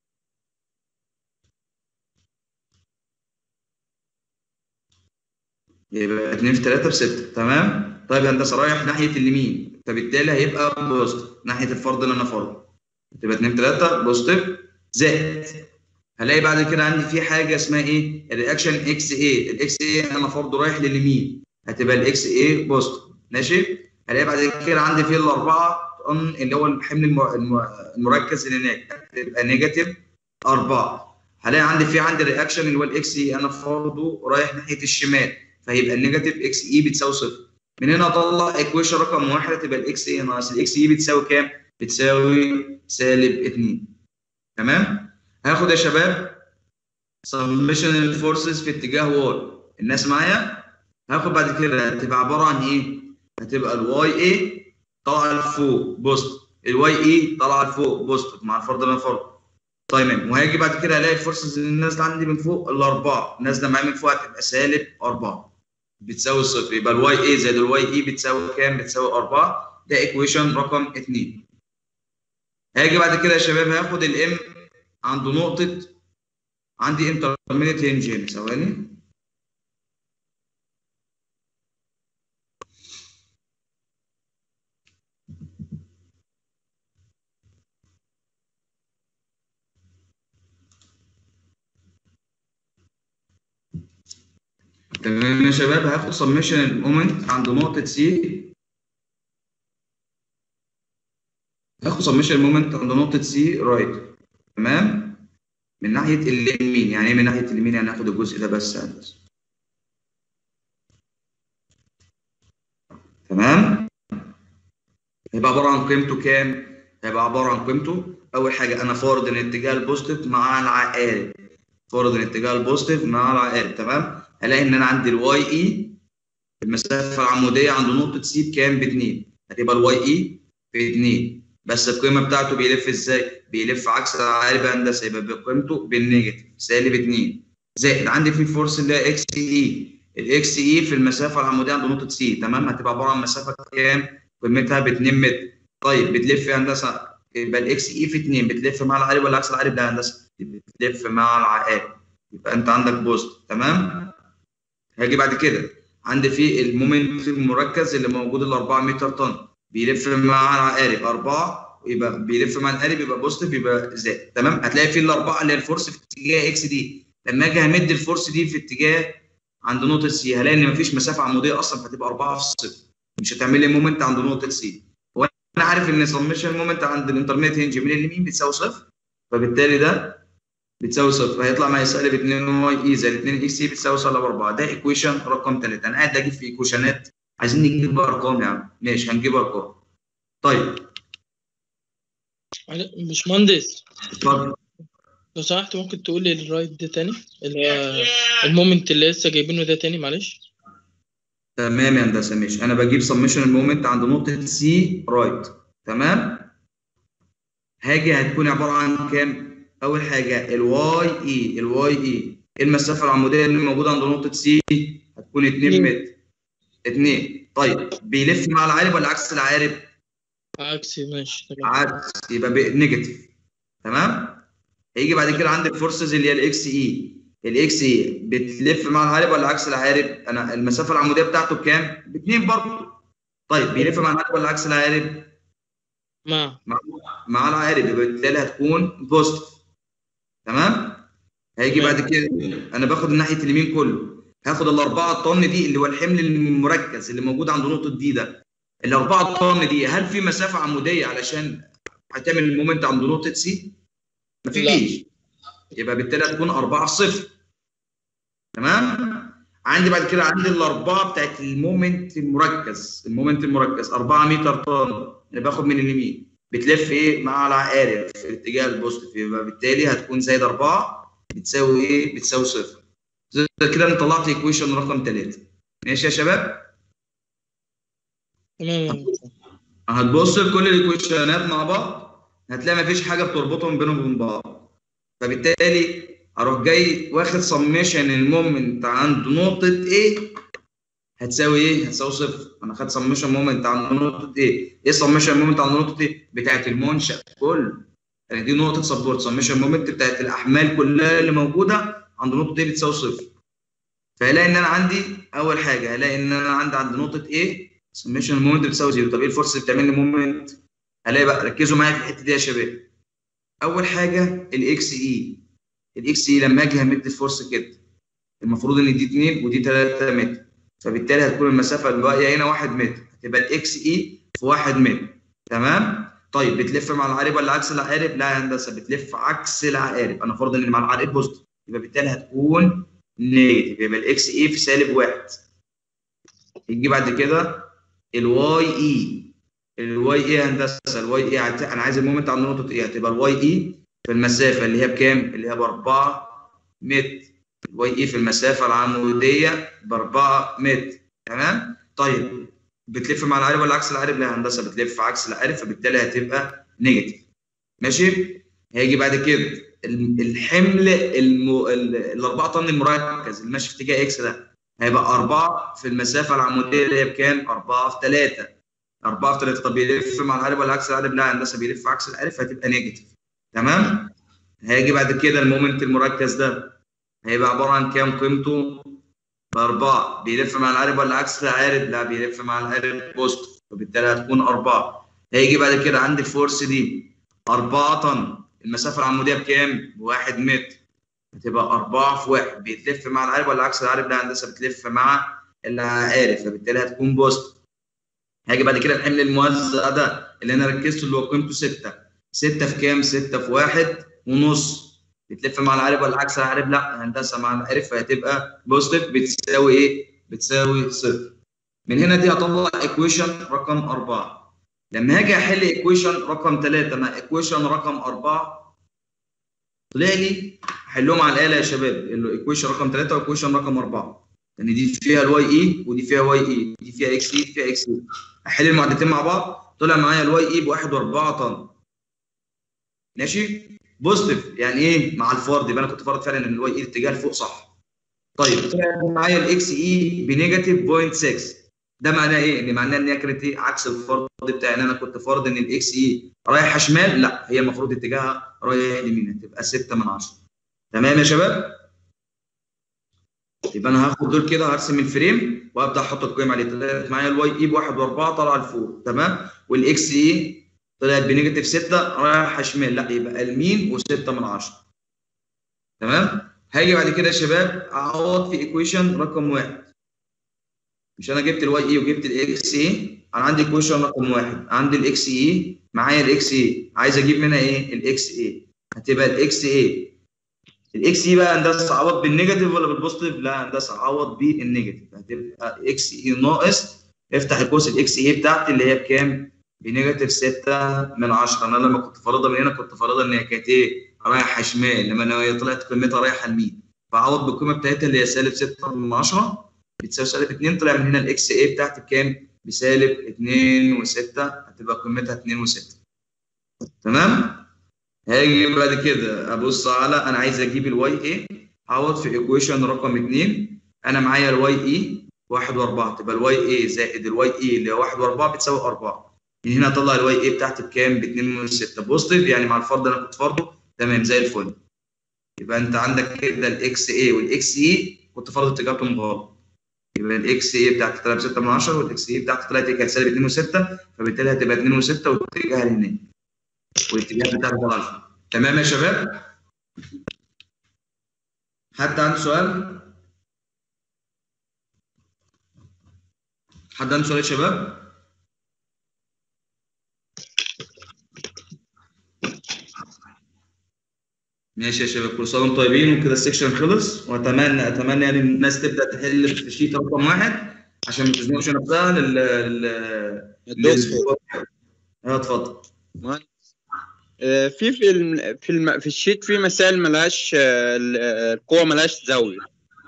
A: يبقى 2 في 3 ب 6 تمام طيب يا هندسه رايح ناحيه اليمين فبالتالي هيبقى بوزيتيف ناحيه الفرد اللي انا فرضه تبقى 2 في 3 بوزيتيف زائد هلاقي بعد كده عندي في حاجه اسمها ايه الرياكشن اكس اي الاكس اي انا فرضه رايح لليمين هتبقى الاكس اي بوزيتيف ماشي هلاقي بعد كده عندي في الاربعه طن اللي هو الحمل الم- الم- المركز اللي هناك هتبقى نيجاتيف 4 هلاقي عندي في عندي الرياكشن اللي هو الاكس اي انا فرضه رايح ناحيه الشمال فهيبقى النيجاتيف اكس اي بتساوي صفر من هنا اطلع ايكويشن رقم واحد تبقى الاكس اي ناقص الاكس اي بتساوي كام؟ بتساوي سالب 2 تمام؟ هاخد يا شباب سمشن الفورسز في اتجاه واي الناس معايا هاخد بعد كده هتبقى عباره عن ايه هتبقى الواي اي طالعه لفوق بوست الواي اي طالعه لفوق بوست مع الفرض اللي انا فرض تمام وهاجي بعد كده الاقي الفورسز اللي نازله عندي من فوق الاربعه نازله معايا من فوق هتبقى سالب اربعه بتساوي صفر يبقى الواي اي زائد الواي اي بتساوي كام؟ بتساوي 4 ده ايكويشن رقم 2 هاجي بعد كده يا شباب هاخد الام عند نقطة عندي انترميديت هنج هنا ثواني تمام يا شباب هاخد سمشن المومنت عند نقطة سي هاخد سمشن المومنت عند نقطة سي رايت تمام من ناحية اليمين يعني ايه من ناحية اليمين يعني هاخد الجزء ده بس هندسة تمام هيبقى عبارة عن قيمته كام؟ هيبقى عبارة عن قيمته أول حاجة أنا فارض الاتجاه البوزيتيف مع العقارب فارض الاتجاه البوزيتيف مع العقارب تمام؟ هلاقي ان انا عندي الواي اي المسافه العموديه عند نقطه سي بكام؟ ب 2 هتبقى الواي اي ب 2 بس القيمه بتاعته بيلف ازاي؟ بيلف عكس العقارب هندسه يبقى بقيمته بالنيجاتيف سالب 2 زائد عندي في فورس اللي هي اكس اي الاكس اي في المسافه العموديه عند نقطه سي تمام هتبقى عباره عن مسافه كام؟ قيمتها ب 2 متر طيب بتلف يا هندسه يبقى الاكس اي في 2 بتلف مع العقارب ولا عكس العقارب؟ لا هندسه بتلف مع العقارب يبقى انت عندك بوست تمام؟ هاجي بعد كده عندي في المومنت المركز اللي موجود ال 4 متر طن بيلف مع العقارب 4 يبقى بيلف مع العقارب يبقى بوزيتيف يبقى زائد تمام هتلاقي في الاربعه اللي هي الفورس في اتجاه اكس دي لما اجي همد الفورس دي في اتجاه عند نقطه سي هلاقي ان مفيش مسافه عموديه اصلا فهتبقى 4 في صفر مش هتعمل لي مومنت عند نقطه سي وانا عارف ان سمشن مومنت عند الانترميت هنج من اليمين بتساوي صفر فبالتالي ده بتساوي صفر هيطلع معايا سالب 2 واي اي زائد 2 اكس اي بتساوي سالب 4 ده ايكويشن رقم 3 انا قاعد اجيب في ايكويشنات عايزين نجيب ارقام يا عم ماشي هنجيب ارقام طيب
G: باشمهندس
A: اتفضل
G: لو سمحت ممكن تقول لي الرايت ده تاني اللي هو المومنت اللي لسه جايبينه ده تاني معلش
A: تمام يا هندسه ماشي انا بجيب سمشن المومنت عند نقطه سي رايت تمام هاجي هتكون عباره عن كام اول حاجه الواي اي الواي اي المسافه العموديه اللي موجوده عند نقطه سي هتكون 2 متر 2 طيب بيلف مع العارب ولا عكس العارب
G: عكسي ماشي تمام
A: عكس يبقى نيجاتيف تمام هيجي بعد كده عندك فورسز اللي هي الاكس اي الاكس اي بتلف مع العارب ولا عكس العارب انا المسافه العموديه بتاعته بكام باتنين برضه طيب بيلف مع العارب ولا عكس العارب
G: مع
A: مع مع العارب يبقى بالتالي هتكون بوزيتيف تمام هيجي بعد كده انا باخد ناحيه اليمين كله هاخد الاربعه طن دي اللي هو الحمل المركز اللي موجود عند نقطه دي ده الاربعه طن دي هل في مسافه عموديه علشان هتعمل المومنت عند نقطه سي؟ مفيش يبقى بالتالي هتكون 4 صفر تمام عندي بعد كده عندي الاربعه بتاعت المومنت المركز المومنت المركز 4 متر طن انا باخد من اليمين بتلف ايه مع العقارب في الاتجاه البوزيتيف يبقى بالتالي هتكون زائد 4 بتساوي ايه؟ بتساوي صفر كده انا طلعت ايكويشن رقم 3 ماشي يا شباب؟
G: تمام
A: هتبص لكل الايكويشنات مع بعض هتلاقي مفيش حاجه بتربطهم بينهم وبين بعض فبالتالي اروح جاي واخد سميشن المومنت عند نقطه A هتساوي ايه؟ هتساوي صفر انا خدت سميشن مومنت عند نقطه A ايه سميشن مومنت عند نقطه A؟ بتاعت المنشا كله يعني دي نقطه سبورت سميشن مومنت بتاعت الاحمال كلها اللي موجوده عند نقطه A بتساوي صفر فهلاقي ان انا عندي اول حاجه هلاقي ان انا عندي عند نقطه A سميشن مومنت بتساوي زيرو طب ايه الفورس اللي بتعمل لي مومنت؟ هلاقي بقى ركزوا معايا في الحته دي يا شباب اول حاجه الاكس اي الاكس اي لما اجي همد الفورس كده المفروض ان دي 2 ودي 3 متر فبالتالي هتكون المسافه اللي باقيه هنا 1 متر هتبقى الاكس اي في 1 متر تمام طيب بتلف مع العقارب ولا عكس العقارب لا يا هندسه بتلف عكس العقارب انا فرض ان مع العقارب بوزيتيف يبقى بالتالي هتكون نيجاتيف يبقى الاكس اي في سالب 1 يجي بعد كده الواي اي الواي اي هندسه الواي اي انا عايز المومنت عند نقطه ايه هتبقى الواي اي في المسافه اللي هي بكام اللي هي ب 4 متر الواي اي في المسافه العموديه ب 4 متر تمام طيب بتلف مع العقارب ولا عكس العقارب لا يا هندسه بتلف عكس العقارب فبالتالي هتبقى نيجاتيف ماشي هيجي بعد كده ال- الحمل الم... ال- الاربعه طن المركز اللي ماشي في اتجاه اكس ده هيبقى 4 في المسافه العموديه اللي هي بكام 4 في 3 4 في 3 طب بيلف مع العقارب ولا عكس العقارب لا يا هندسه بيلف عكس العقارب فهتبقى نيجاتيف تمام هيجي بعد كده المومنت المركز ده هيبقى عباره عن كام قيمته بأربعة بيلف مع العقارب ولا عكس العقارب؟ لا بيلف مع العقارب بوست وبالتالي هتكون أربعة هيجي بعد كده عندي الفورس دي أربعة طن المسافة العمودية بكام؟ بواحد متر هتبقى أربعة في واحد بيتلف مع العقارب ولا عكس العقارب؟ لا هندسة بتلف مع العقارب فبالتالي هتكون بوست هاجي بعد كده الحمل الموزع ده اللي أنا ركزته اللي هو قيمته ستة ستة في كام؟ ستة في واحد ونص بتلف مع العقارب ولا عكس العقارب؟ لا هندسه مع العقارب فهتبقى بوزيتيف بتساوي ايه؟ بتساوي صفر. من هنا دي هطلع ايكويشن رقم أربعة. لما هاجي احل ايكويشن رقم ثلاثة مع ايكويشن رقم أربعة طلع لي احلهم على الآلة يا شباب اللي ايكويشن رقم ثلاثة وايكويشن رقم أربعة. لأن دي فيها الواي اي ودي فيها واي اي، دي فيها اكس اي فيها اكس اي. احل المعادلتين مع بعض طلع معايا الواي اي بواحد وأربعة طن. ماشي؟ بوزيتيف يعني ايه مع الفرض يبقى انا كنت فرض فعلا ان الواي اي الاتجاه لفوق صح طيب طلع معايا الاكس اي بنيجاتيف 0.6 ده معناه ايه؟ ان معناه ان هي كانت ايه عكس الفرض بتاعي ان انا كنت فرض ان الاكس اي رايحه شمال لا هي المفروض اتجاهها رايح يمين هتبقى 6 من 10 تمام يا شباب؟ يبقى انا هاخد دول كده هرسم الفريم وابدا احط القيم عليه طلعت معايا الواي اي بواحد و4 طالعه لفوق تمام؟ والاكس اي طلعت بنيجاتيف 6 رايحه شمال لا يبقى اليمين و6 من 10 تمام هاجي بعد كده يا شباب اعوض في ايكويشن رقم واحد مش انا جبت الواي اي وجبت الاكس اي انا عندي ايكويشن رقم واحد عندي الاكس اي معايا الاكس اي عايز اجيب منها ايه الاكس اي هتبقى الاكس اي الاكس اي بقى هندسه اعوض بالنيجاتيف ولا بالبوزيتيف لا هندسه اعوض بالنيجاتيف هتبقى اكس اي ناقص افتح القوس الاكس اي بتاعتي اللي هي بكام بنيجاتيف 6 من 10 انا لما كنت فارضها من هنا كنت فارضها ان هي كانت ايه رايحه شمال لما انا هي طلعت قيمتها رايحه يمين فاعوض بالقيمه بتاعتها اللي هي سالب 6 من 10 بتساوي سالب 2 طلع من هنا الاكس اي بتاعتي بكام؟ بسالب 2 و6 هتبقى قيمتها 2 و6 تمام؟ هاجي بعد كده ابص على انا عايز اجيب الواي اي اعوض في ايكويشن رقم 2 انا معايا الواي اي 1 و4 تبقى الواي اي زائد الواي اي اللي هو 1 و4 بتساوي 4 من هنا اطلع الواي اي بتاعتي بكام؟ ب 2 من 6 بوزيتيف يعني مع الفرض اللي انا كنت فرضه تمام زي الفل يبقى انت عندك كده الاكس اي والاكس اي كنت فرض اتجاهاتهم غلط يبقى الاكس اي بتاعتي طلعت 6 من 10 والاكس اي بتاعتي طلعت كانت سالب 2 و6 فبالتالي هتبقى 2 و6 واتجاهها لهناك والاتجاه بتاعتي طالع لفوق تمام يا شباب؟ حد عنده سؤال؟ حد عنده سؤال يا شباب؟ ماشي يا شباب كل سنه وانتم طيبين وكده السكشن خلص واتمنى اتمنى يعني الناس تبدا تحل في الشيت رقم واحد عشان ما تزنقش نفسها لل لل للأسبوع. اه اتفضل
J: آه، في في الم... في, الم... في الشيت في مسائل ملهاش آه، ال- آه، القوة ملهاش زاوية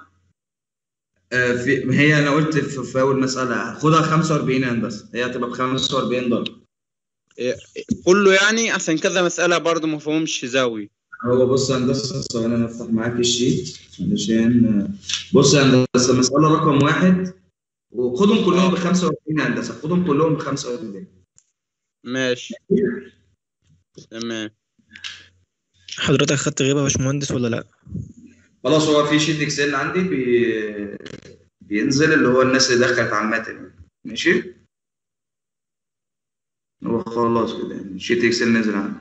A: آه في ما هي انا قلت في, في اول مساله خدها 45 هندسه هي هتبقى ب 45 درجه
J: كله يعني عشان كذا مسألة برضه ما فيهمش زاوية
A: هو بص يا هندسه ثواني انا افتح معاك الشيت علشان بص يا هندسه مساله رقم واحد وخدهم كلهم ب 45 يا هندسه خدهم كلهم ب 45
J: ماشي تمام
I: حضرتك خدت غيبة يا باشمهندس ولا لا؟
A: خلاص هو في شيت اكسل عندي بي... بينزل اللي هو الناس اللي دخلت عامه يعني. ماشي هو خلاص كده يعني شيت اكسل نزل عندي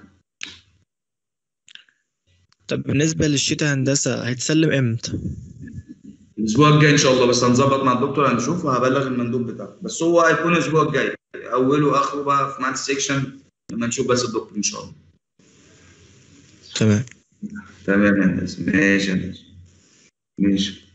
I: طب بالنسبة للشيت هندسة هيتسلم امتى؟
A: الاسبوع الجاي ان شاء الله بس هنظبط مع الدكتور هنشوف وهبلغ المندوب بتاعه بس هو هيكون الاسبوع الجاي اوله واخره بقى في ميعاد السكشن لما نشوف بس الدكتور ان شاء الله
I: تمام
A: تمام يا هندسه ماشي يا هندسه ماشي